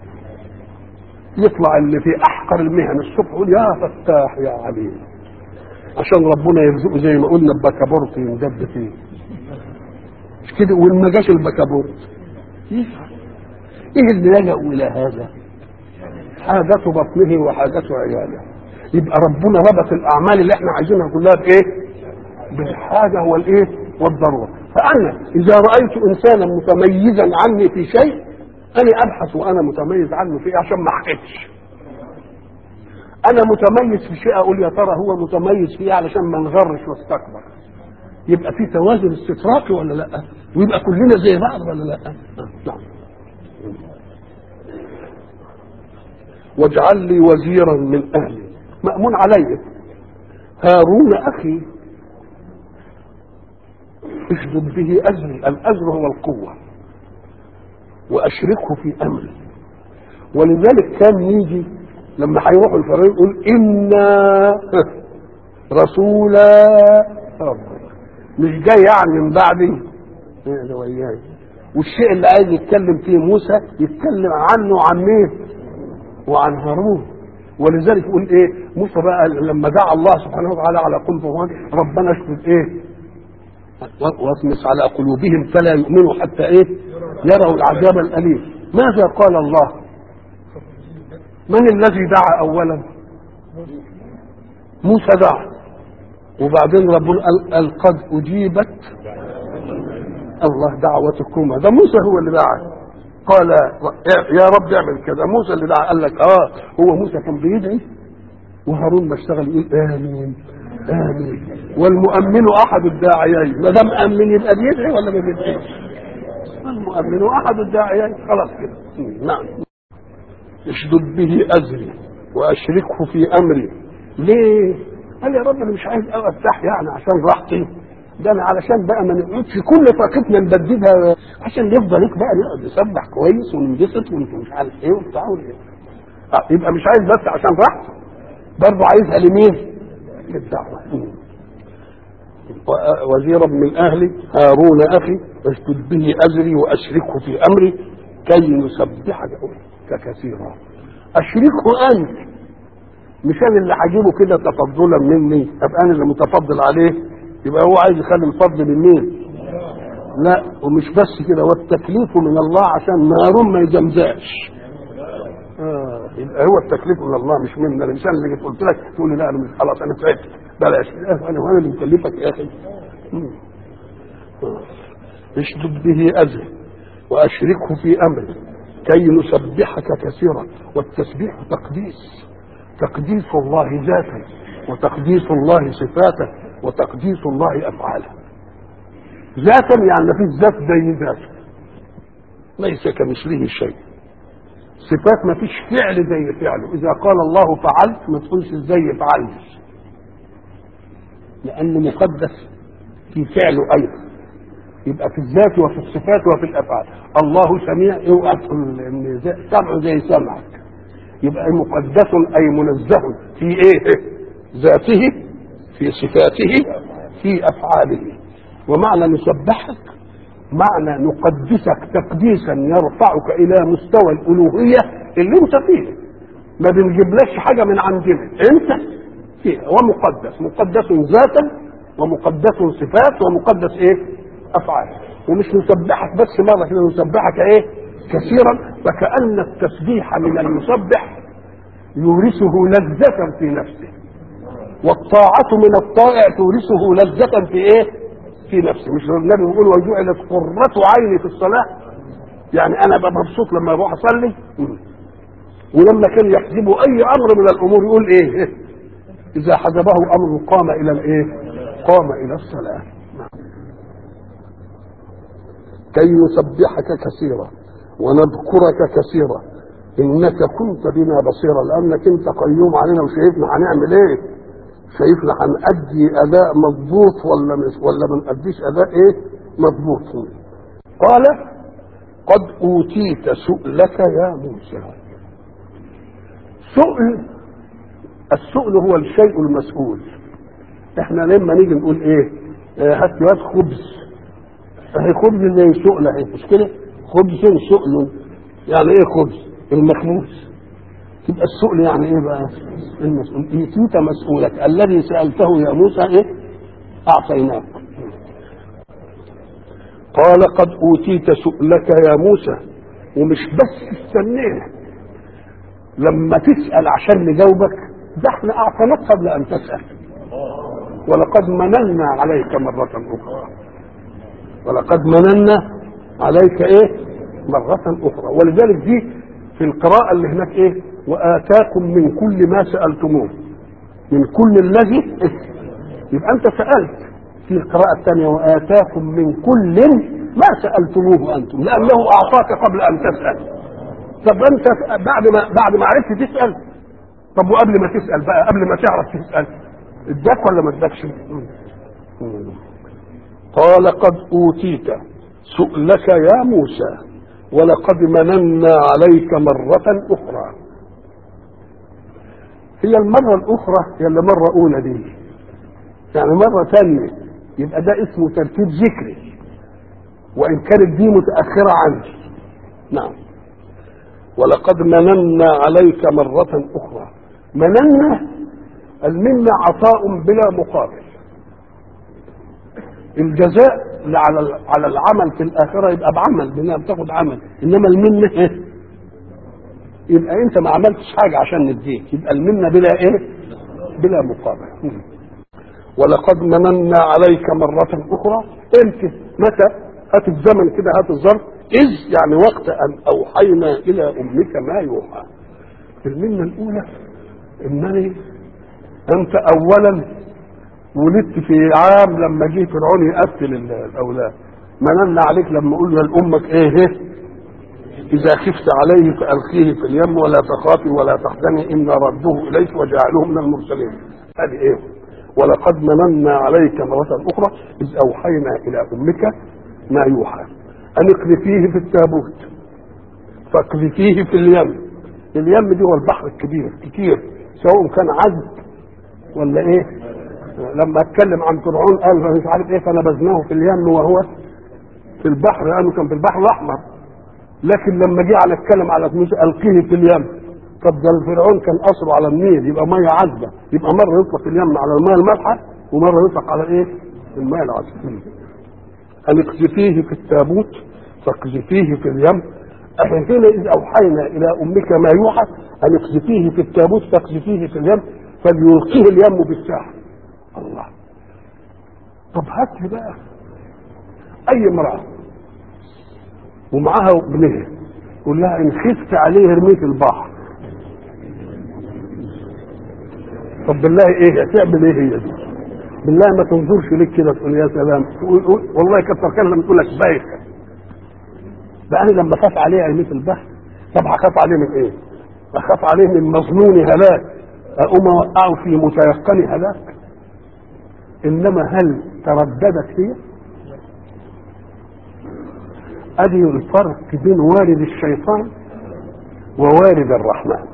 يطلع اللي في احقر المهن الصبح يقول يا فتاح يا عليم عشان ربنا يرزقه زي ما قلنا البكابورت ينجد فيه مش كده وان ما جاش البكابورت يفعل ايه اللي لجأوا الى هذا حاجة بطنه وحاجة عياله يبقى ربنا ربط الاعمال اللي احنا عايزينها كلها بايه بالحاجة والايه والضرورة فانا اذا رأيت انسانا متميزا عني في شيء انا ابحث وانا متميز عنه في ايه عشان ما احقدش انا متميز في شيء اقول يا ترى هو متميز فيه علشان ما نغرش واستكبر يبقى في توازن استطراقي ولا لا ويبقى كلنا زي بعض ولا لا نعم واجعل لي وزيرا من اهلي مامون علي هارون اخي اشدد به ازري الازر هو القوه واشركه في امري ولذلك كان يجي لما هيروحوا الفرعون يقول انا رسول ربك مش جاي يعني من بعدي إيه ده وياي والشيء اللي عايز يتكلم فيه موسى يتكلم عنه وعن مين وعن هارون ولذلك يقول ايه موسى بقى لما دعا الله سبحانه وتعالى على قلب هارون ربنا اشدد ايه واطمس على قلوبهم فلا يؤمنوا حتى ايه يروا العذاب الاليم ماذا قال الله من الذي دعا اولا موسى دعا وبعدين ربنا قال قال قد اجيبت الله دعوتكما ده موسى هو اللي دعا قال يا رب اعمل كذا موسى اللي دعا قال لك اه هو موسى كان بيدعي وهارون ما اشتغل يقول امين امين والمؤمن احد الداعيين ما دام امن يبقى بيدعي ولا ما بيدعيش المؤمن احد الداعيين خلاص كده نعم اشدد به ازري واشركه في امري ليه؟ قال يا رب انا مش عايز افتح يعني عشان راحتي ده انا علشان بقى ما نقعدش كل طاقتنا نبددها عشان يفضل هيك بقى نقعد نسبح كويس وننبسط ومش عارف ايه وبتاع آه يبقى مش عايز بس عشان راحته برضه عايزها لمين؟ للدعوه وزيرا من اهلي هارون اخي اشدد به ازري واشركه في امري كي نسبحك كثيرا اشركه انت مش انا اللي هجيبه كده تفضلا مني ابقى انا اللي متفضل عليه يبقى هو عايز يخلي الفضل من مين لا ومش بس كده والتكليف من الله عشان هارون ما يجمزاش آه يبقى هو التكليف من الله مش مني انا مش انا اللي جيت قلت لك تقول لي لا انا مش خلاص انا تعبت بلاش انا وانا اللي مكلفك يا اخي اشدد به اذى واشركه في امري كي نسبحك كثيرا والتسبيح تقديس تقديس الله ذاتا وتقديس الله صفاته وتقديس الله افعاله ذاتا يعني ما فيش ذات زي ذاته ليس كمثله شيء صفات ما فيش فعل زي فعله اذا قال الله فعلت ما تقولش ازاي فعلت لانه مقدس في فعله ايضا يبقى في الذات وفي الصفات وفي الافعال الله سميع اوعى تقول ان سمعه زي سمعك يبقى مقدس اي منزه في ايه ذاته في صفاته في افعاله ومعنى نسبحك معنى نقدسك تقديسا يرفعك الى مستوى الالوهيه اللي انت فيه ما بنجيبلكش حاجه من عندنا انت فيها ومقدس مقدس ذاتا ومقدس صفات ومقدس ايه افعال ومش نسبحك بس مره كده نسبحك ايه كثيرا فكأن التسبيح من المسبح يورثه لذة في نفسه والطاعة من الطائع تورثه لذة في ايه؟ في نفسه مش النبي بيقول وجعلت قرة عيني في الصلاة يعني انا ببقى مبسوط لما اروح اصلي ولما كان يحجبه اي امر من الامور يقول ايه؟ اذا حجبه امر قام الى الايه؟ قام الى الصلاة كي نسبحك كثيرا ونذكرك كثيرا انك كنت بنا بصيرا لانك انت قيوم علينا وشايفنا هنعمل ايه شايفنا هنأدي اداء مضبوط ولا مش ولا ما نأديش اداء ايه مضبوط قال قد اوتيت سؤلك يا موسى سؤل السؤل هو الشيء المسؤول احنا لما نيجي نقول ايه آه هات لي واد خبز اهي خبز زي سؤل اهي مش كده خبز سؤل يعني ايه خبز المخبوز يبقى السؤل يعني ايه بقى المسؤول يتيت مسؤولك الذي سألته يا موسى ايه اعطيناك قال قد اوتيت سؤلك يا موسى ومش بس استنينا لما تسأل عشان نجاوبك ده احنا اعطيناك قبل ان تسأل ولقد مننا عليك مرة اخرى ولقد مننا عليك ايه مرة اخرى ولذلك دي في القراءة اللي هناك ايه واتاكم من كل ما سألتموه من كل الذي يبقى انت سألت في القراءة الثانية وآتاكم من كل ما سألتموه أنتم لأنه أعطاك قبل أن تسأل طب أنت بعد ما بعد ما عرفت تسأل طب وقبل ما تسأل بقى قبل ما تعرف تسأل اداك ولا ما اداكش؟ قال قد أوتيت سؤلك يا موسى ولقد مننا عليك مرة أخرى هي المرة الأخرى هي اللي مرة أولى دي يعني مرة ثانية يبقى ده اسمه ترتيب ذكري وإن كانت دي متأخرة عنه نعم ولقد مننا عليك مرة أخرى مننا المنة عطاء بلا مقابل الجزاء اللي على على العمل في الآخرة يبقى بعمل بانها بتاخد عمل إنما المنة إيه؟ يبقى أنت ما عملتش حاجة عشان نديك يبقى المنة بلا إيه؟ بلا مقابل ولقد مننا عليك مرة أخرى امتى متى هات الزمن كده هات الظرف إذ يعني وقت أن أوحينا إلى أمك ما يوحى المنة الأولى إنني أنت أولا ولدت في عام لما جه فرعون يقتل الأولاد مننا عليك لما قلنا لأمك إيه إذا خفت عليه فألقيه في اليم ولا تخافي ولا تحزني إن رده إليك وجعله من المرسلين هذه إيه ولقد مننا عليك مرة أخرى إذ أوحينا إلى أمك ما يوحى أن اقذفيه في التابوت فاقذفيه في اليم اليم دي هو البحر الكبير كتير سواء كان عذب ولا ايه لما اتكلم عن فرعون قال مش عارف ايه فنبذناه في اليم وهو في البحر لانه كان في البحر الاحمر لكن لما جه على اتكلم على موسى القيه في اليم طب ده فرعون كان قصره على النيل يبقى ميه عذبه يبقى مره يطلق اليم على الميه المالحه ومره يطلق على ايه؟ الميه العذبه أن اقذفيه في التابوت فاقذفيه في اليم حين إذ أوحينا إلى أمك ما يوحى أن اقذفيه في التابوت فاقذفيه في اليم فليلقيه اليم بالساحل الله طب هات لي بقى أي امرأة ومعاها ابنها قول لها إن خفت عليه ارميه في البحر طب بالله إيه هتعمل إيه هي دي؟ بالله ما تنظرش ليك كده تقول يا سلام تقول والله كتر خيرها لما تقول لك بايخه بقى انا لما اخاف عليه ارميه في البحر طب هخاف عليه من ايه؟ اخاف عليه من مظنون هلاك اقوم اوقعه في متيقن هلاك انما هل ترددت هي؟ ادي الفرق بين وارد الشيطان ووارد الرحمن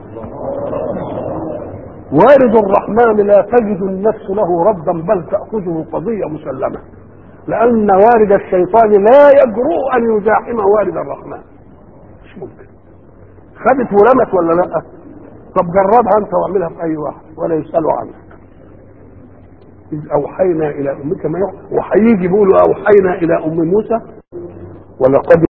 وارد الرحمن لا تجد النفس له ردا بل تأخذه قضية مسلمة لأن وارد الشيطان لا يجرؤ أن يزاحم وارد الرحمن مش ممكن خدت ورمت ولا لا طب جربها أنت واعملها في أي واحد ولا يسألوا عنك إذ أوحينا إلى أمك ما يوحى وهيجي بيقولوا أوحينا إلى أم موسى ولقد